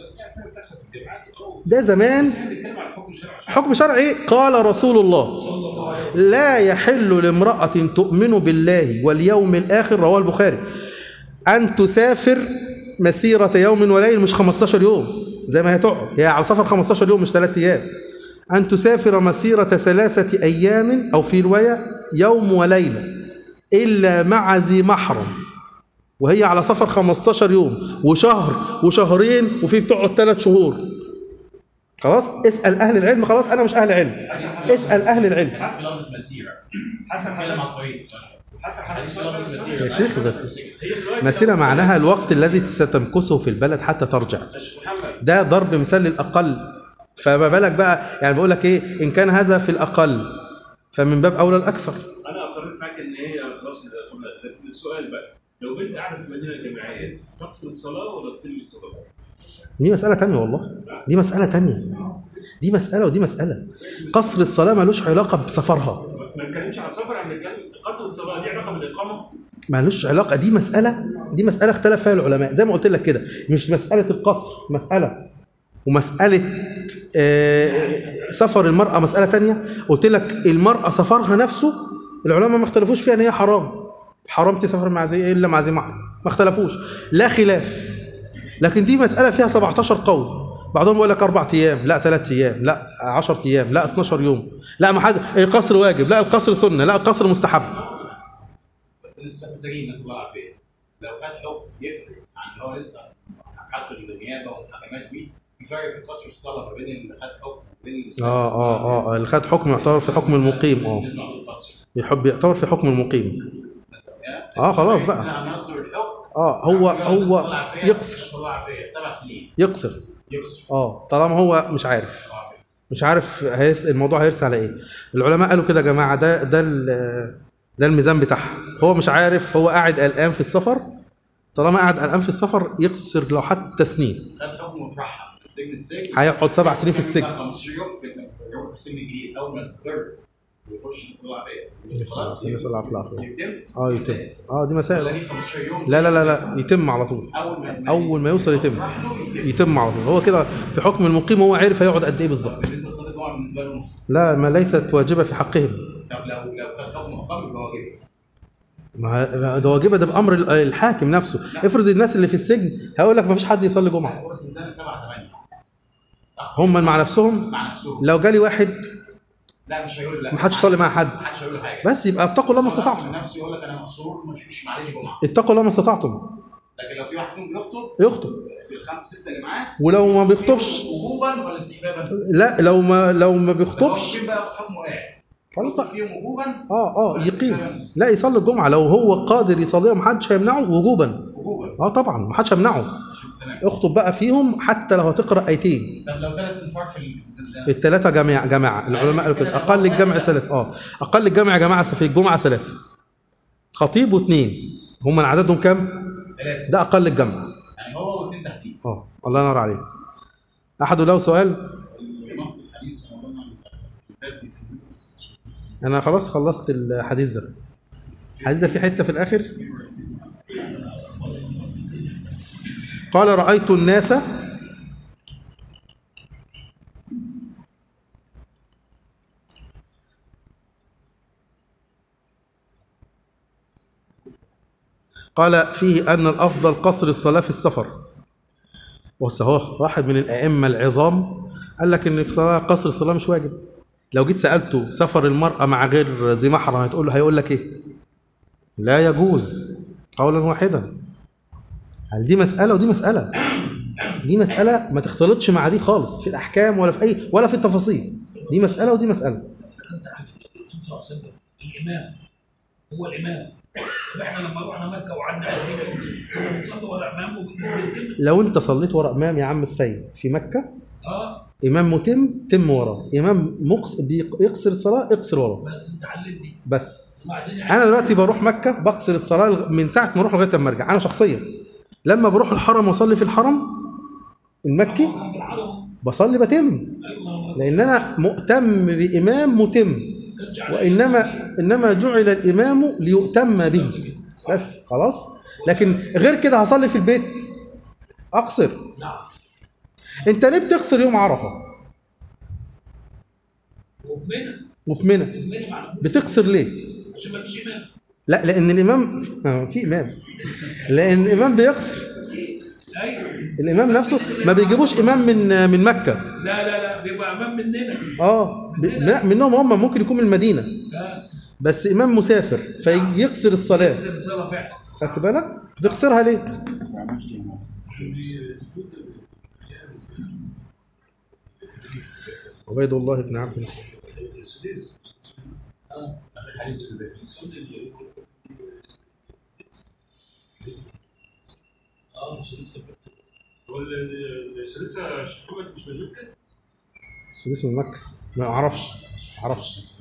ده زمان حكم شرعي قال رسول الله لا يحل لامرأة تؤمن بالله واليوم الآخر رواه البخاري أن تسافر مسيرة يوم وليل مش 15 يوم زي ما هي تقعد هي على سفر 15 يوم مش 3 أيام أن تسافر مسيرة ثلاثة أيام أو في رواية يوم وليلة إلا مع ذي محرم وهي على سفر 15 يوم وشهر وشهرين وفي بتقعد ثلاث شهور خلاص اسأل أهل العلم خلاص أنا مش أهل علم اسأل أهل العلم حسب لفظة مسيرة حسب كلام على الطريق صح حسب حضرتك حديث السؤال لفظ بس. المسيرة يا شيخ بس هي دلوقتي مسيرة لو- معناها الوقت الذي ستمكثه في البلد حتى ترجع يا شيخ محمد ده ضرب مثال للأقل فما بالك بقى يعني بقول لك إيه إن كان هذا في الأقل فمن باب أولى الأكثر انا اقررت معاك ان هي خلاص طب لا، السؤال بقى لو بنت قاعده في المدينه الجامعيه تقصر الصلاه ولا تتم الصلاه؟ دي مسألة تانية والله دي مسألة تانية دي مسألة ودي مسألة قصر الصلاة ملوش علاقة بسفرها ما نتكلمش عن السفر عم نتكلم قصر الصلاه دي علاقه بالاقامه ملوش علاقة دي مسألة دي مسألة اختلف فيها العلماء زي ما قلت لك كده مش مسألة القصر مسألة ومسألة آه، سفر المرأة مسألة تانية قلت لك المرأة سفرها نفسه العلماء ما اختلفوش فيها ان هي حرام حرام تسافر مع زي الا مع زي محرم ما اختلفوش لا خلاف لكن دي مسألة فيها 17 قول بعضهم يقول لك أربع أيام لا ثلاث أيام لا 10 أيام لا 12 يوم لا ما حد القصر واجب لا القصر سنة لا القصر مستحب لسه مساجين نسال الله العافيه لو خد حكم يفرق عن اللي هو لسه حق النيابه والمحاكمات دي في فرق في قصر الصلاه ما بين اللي خد حكم وبين اللي استلم اه اه اه اللي خد حكم يعتبر في حكم المقيم اه بالنسبه للقصر يحب يعتبر في حكم المقيم اه خلاص بقى نعم يصدر الحكم اه هو هو يقصر نسال الله العافيه سبع سنين يقصر يقصر اه طالما هو مش عارف مش عارف هيرس الموضوع هيرسى على ايه العلماء قالوا كده يا جماعه ده ده ال- ده الميزان بتاعها هو مش عارف هو قاعد قلقان في السفر طالما قاعد قلقان في السفر يقصر لو حتى سنين خد حكم واترحل من سجن لسجن هيقعد سبع سنين في السجن 15 يوم في يوم في السجن الجديد اول ما يستقر ويخش نسال الله العافيه خلاص نسأل الله العافية. يتم اه يتم اه دي ولا مسائل ليه 15 يوم لا لا لا لا يتم على طول اول ما اول ما يوصل يتم يتم يتم على طول هو كده في حكم المقيم هو عارف هيقعد قد ايه بالظبط بالنسبه لصلاه الجمعه بالنسبه لهم لا ما ليست واجبه في حقهم طب لو لو خد حكم اقام يبقى واجب ما ده واجبه ده بامر ال- الحاكم نفسه افرض الناس اللي في السجن هيقول لك ما فيش حد يصلي جمعه هو بس سنه 7 8 هم مع نفسهم مع نفسهم لو جالي واحد لا مش هيقول لا ما حدش يصلي مع حد. ما حدش هيقول له حاجه بس يبقى اتقوا الله ما بس هو استطعتم من نفسه يقول لك انا مقصور مش معلش جمعه اتقوا الله ما استطعتم لكن لو في واحد فيهم بيخطب يخطب في الخمسه سته اللي معاه ولو ما بيخطبش وجوبا ولا استحبابا؟ لا لو ما لو ما هو بيخطبش ممكن بقى ياخد حكمه قاعد خلاص يخطب بقى. فيهم وجوبا اه اه ولا يقيم استحبابا؟ لا يصلي الجمعه لو هو قادر يصليها ما حدش هيمنعه وجوبا وجوبا اه طبعا ما حدش هيمنعه تمام اخطب بقى فيهم حتى لو هتقرا ايتين طب لو ثلاث انفار في في الزلزال الثلاثه جماعه جماعه العلماء قالوا كده اقل الجمع ثلاث اه اقل الجمع يا جماعه في الجمعه ثلاثه خطيب واثنين هم عددهم كام ثلاثه ده اقل الجمع يعني هو واثنين تحتيه اه الله ينور عليك احد له سؤال نص الحديث مولانا الباب بيكمل بس انا خلاص خلصت الحديث ده الحديث ده في حته في الاخر قال رايت الناس قال فيه ان الافضل قصر الصلاه في السفر بص اهو واحد من الائمه العظام قال لك ان الصلاة- قصر الصلاه مش واجب لو جيت سالته سفر المراه مع غير ذي محرم هتقول له هيقول لك ايه لا يجوز قولا واحدا هل دي مساله ودي مساله دي مساله ما تختلطش مع دي خالص في الاحكام ولا في اي ولا في التفاصيل دي مساله ودي مساله افتكرت حاجه الرسول صلى الله عليه وسلم الامام هو الامام طب احنا لما رحنا مكه وقعدنا 40 يوم كنا بنصلي ورا امام وبنتم لو انت صليت ورا امام يا عم السيد في مكه اه امام متم تم وراه امام مقص بيقصر الصلاه اقصر وراه بس انت علمني بس هم عايزين انا دلوقتي بروح مكه بقصر الصلاه لغ- من ساعه ما اروح لغايه ما ارجع انا شخصيا لما بروح الحرم واصلي في الحرم المكي كان في الحرم بصلي بتم ايوه لان انا مؤتم بامام متم كانش على وانما انما جعل الامام ليؤتم به بس خلاص لكن غير كده هصلي في البيت اقصر نعم انت ليه بتقصر يوم عرفه وفي منى وفي منى في منى مع بتقصر ليه عشان ما فيش امام لا لان الامام آه، في امام لان الامام بيقصر ايوه الامام نفسه ما بيجيبوش امام من من مكه لا لا لا بيبقى امام مننا اه ب- لا منهم هم ممكن يكون من المدينه اه بس امام مسافر فيقصر الصلاه زي الصلاه فعلا خدت بالك بتقصرها ليه عبيد الله بن عبد الله السديس حديث في الباب اه مش لسه كده. هو ال- ال- السلسله شيخ محمد مش من مكه؟ سدوس من مكة ما اعرفش ما اعرفش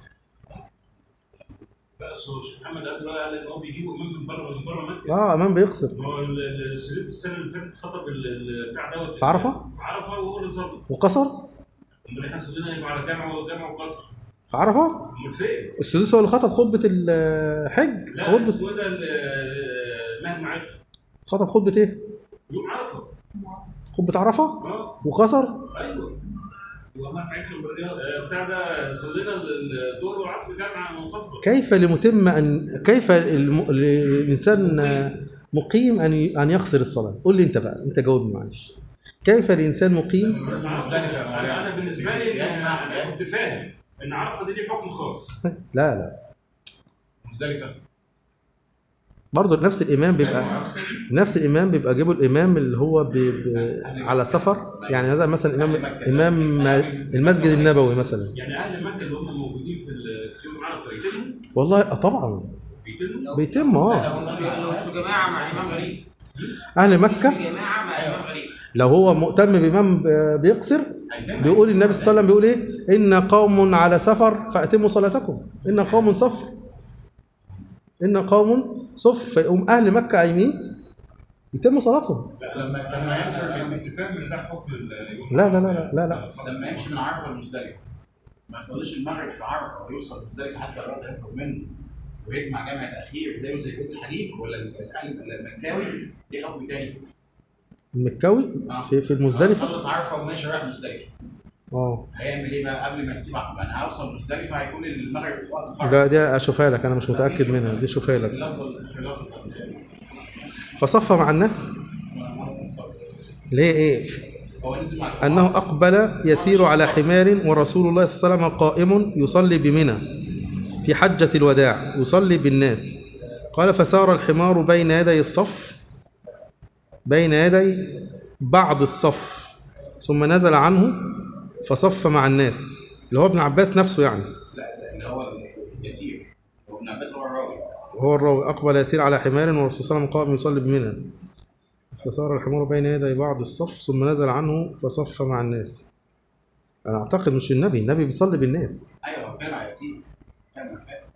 لا اصل شيخ محمد قال دلوقتي قال ان هو بيجيبوا امام من بره من بره مكه اه امام بيقصر ما هو ال- ال- السلسله السنه اللي فاتت خطب ال- ال- بتاع دوت في عرفة؟ في عرفه وهو اللي ظبط وقصر امال احنا صلينا يبقى على جامع وجامع وقصر في عرفة امال فين؟ السدوس هو اللي خطب خطبة الحج لا خطبة اسمه ايه ده ال- مهد معاك خطب خطبة ايه؟ يوم عرفه خطبة عرفة اه وقصر ايوه وما معاك بالرياض آه، بتاع ده صلينا ال- الظهر والعصر جامعه منفصله كيف لمتم ان كيف الم... الانسان مقيم ان ان يقصر الصلاه قول لي انت بقى انت جاوبني معلش كيف الانسان مقيم ما أعرفش. مزدلفة يا انا مولانا. انا بالنسبه لي يا انا جماعة. أنا كنت فاهم ان عرفه دي ليه حكم خاص لا لا مزدلفه برضه نفس الامام بيبقى نفس الامام بيبقى جيبوا الامام اللي هو ب... ب... على سفر يعني مثلا مثلا امام امام المسجد النبوي مثلا يعني اهل مكه اللي هم موجودين في ال- في يوم عرفه يتموا والله آه طبعا بيتموا بيتم اه لو مش مش جماعه مع امام غريب اهل مش مكه جماعه مع امام غريب لو هو مهتم بامام ب- بيقصر بيقول النبي صلى الله عليه وسلم بيقول ايه ان قوم على سفر فاتموا صلاتكم ان قوم صفر ان قوم صفر فيقوم اهل مكه قايمين يتموا صلاتهم لما لما يمشي انا كنت فاهم ان ده حكم ال- يوم لا لا عرفة. لا لا لا لا لما يمشي من عرفه لمزدلفه ما يصليش المغرب في عرفه ويوصل مزدلفه حتى الوقت هيخرج منه ويجمع جمع تاخير زيه زي بيت الحديد ولا الاهل المكاوي ليه حكم تاني؟ المكاوي في في المزدلفه خلص عرفه وماشي رايح مزدلفه اه هيعمل ايه بقى قبل ما يسيب عرفه؟ انا هوصل مزدلفه هيكون المغرب في وقت خرج ده دي اشوفها لك انا مش متاكد منها دي اشوفها لك اللفظ اللفظ فصف مع الناس ليه ايه هو نزل مع انه اقبل يسير على حمار ورسول الله صلى الله عليه وسلم قائم يصلي بمنى في حجه الوداع يصلي بالناس قال فسار الحمار بين يدي الصف بين يدي بعض الصف ثم نزل عنه فصف مع الناس اللي هو ابن عباس نفسه يعني لا لا، اللي هو يسير هو ابن عباس هو الراوي وهو الراوي أقبل يسير على حمار والرسول صلى الله عليه وسلم قائم يصلي بمنى فصار الحمار بين يدي بعض الصف ثم نزل عنه فصف مع الناس أنا أعتقد مش النبي النبي بيصلي بالناس ايوه هو بيتكلم على ياسين كلام انا فاهم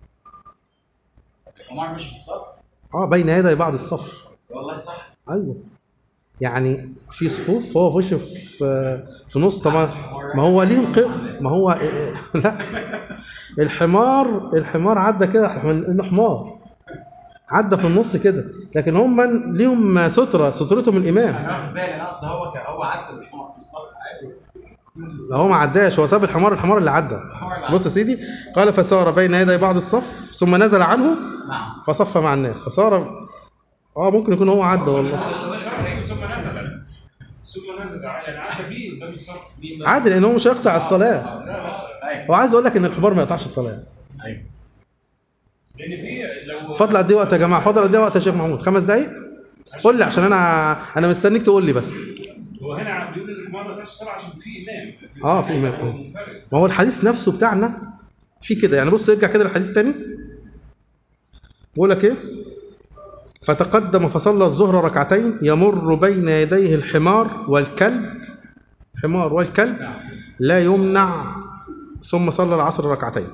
الحمار ماشي في الصف اه بين يدي بعض الصف والله صح ايوه يعني في صفوف هو فوش في في نص طبعا ما هو ليهم ق... ما هو لا الحمار الحمار عدى كده انه حمار عدى في النص كده لكن هم ليهم ستره سترتهم الامام انا واخد بالي انا اصل هو ك- هو عدى بالحمار في الصف عادي نزل الصف هو ما عداش هو ساب الحمار الحمار اللي عدى الحمار اللي بص يا سيدي قال فسار بين يدي بعض الصف ثم نزل عنه نعم فصف مع الناس فصار اه ممكن يكون هو عدى والله ثم نزل ثم نزل يعني عدى بيه قدام الصف عادي لان هو مش هيقطع الصلاه ايوه هو عايز اقول لك ان الحمار ما يقطعش الصلاه ايوه لان في لو فضل قد ايه وقت يا جماعه فضل قد ايه وقت يا شيخ محمود خمس دقايق قول لي عشان انا انا مستنيك تقول لي بس هو هنا بيقول ان الحمار ما ينفعش الصلاه عشان في امام آه، في إمام. هو منفرد ما هو الحديث نفسه بتاعنا في كده يعني بص ارجع كده للحديث تاني بقول لك ايه فتقدم فصلى الظهر ركعتين يمر بين يديه الحمار والكلب حمار والكلب لا يمنع ثم صلى العصر ركعتين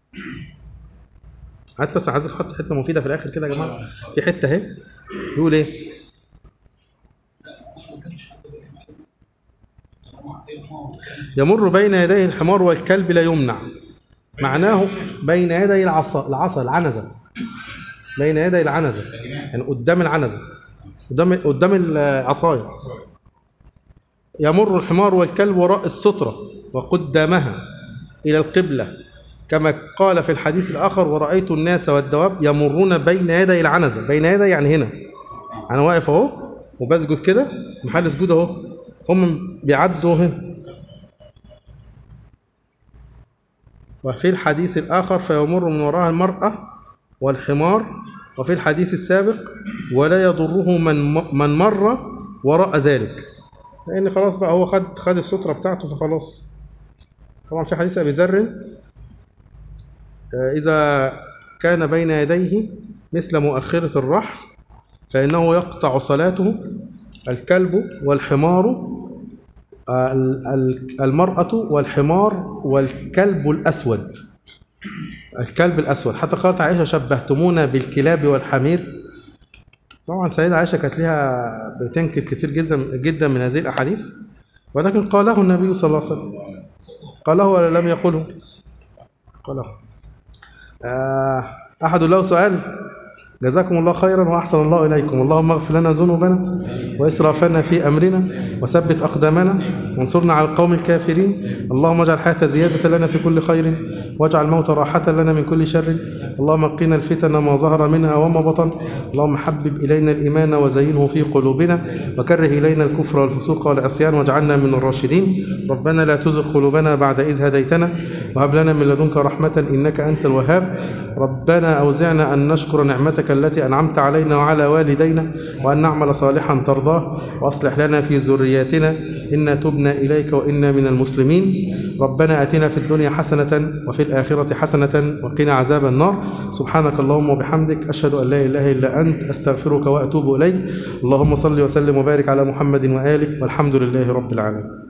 هات بس عايز احط حته مفيده في الاخر كده يا جماعه في حته اهي يقول ايه يمر بين يديه الحمار والكلب لا يمنع معناه بين يدي العصا العصا العنزه بين يدي العنزه يعني قدام العنزه قدام قدام العصايه يمر الحمار والكلب وراء الستره وقدامها الى القبله كما قال في الحديث الاخر ورايت الناس والدواب يمرون بين يدي العنزه بين يدي يعني هنا انا واقف اهو وبسجد كده محل سجود اهو هم بيعدوا هنا وفي الحديث الآخر فيمر من وراء المرأة والحمار وفي الحديث السابق ولا يضره من من مر وراء ذلك لأن خلاص بقى هو خد خد السترة بتاعته فخلاص طبعا في حديث أبي ذر آه، إذا كان بين يديه مثل مؤخرة الرحل فإنه يقطع صلاته الكلب والحمار ال- ال- المرأة والحمار والكلب الأسود الكلب الأسود حتى قالت عائشة شبهتمونا بالكلاب والحمير طبعا سيدة عائشة كانت لها بتنكر كثير جدا جدا من هذه الأحاديث ولكن قاله النبي صلى الله عليه وسلم قاله ولا لم يقله قاله آه أحد له سؤال جزاكم الله خيرا وأحسن الله إليكم اللهم اغفر لنا ذنوبنا وإسرافنا في أمرنا وثبت أقدامنا وانصرنا على القوم الكافرين اللهم اجعل الحياة زيادة لنا في كل خير واجعل الموت راحة لنا من كل شر اللهم قنا الفتن ما ظهر منها وما بطن اللهم حبب إلينا الإيمان وزينه في قلوبنا وكره إلينا الكفر والفسوق والعصيان واجعلنا من الراشدين ربنا لا تزغ قلوبنا بعد إذ هديتنا وهب لنا من لدنك رحمة إنك أنت الوهاب ربنا أوزعنا أن نشكر نعمتك التي أنعمت علينا وعلى والدينا وأن نعمل صالحا ترضاه وأصلح لنا في ذرياتنا إنا تبنا إليك وإنا من المسلمين ربنا آتنا في الدنيا حسنة وفي الآخرة حسنة وقنا عذاب النار سبحانك اللهم وبحمدك أشهد أن لا إله إلا أنت أستغفرك وأتوب إليك اللهم صل وسلم وبارك على محمد وآله والحمد لله رب العالمين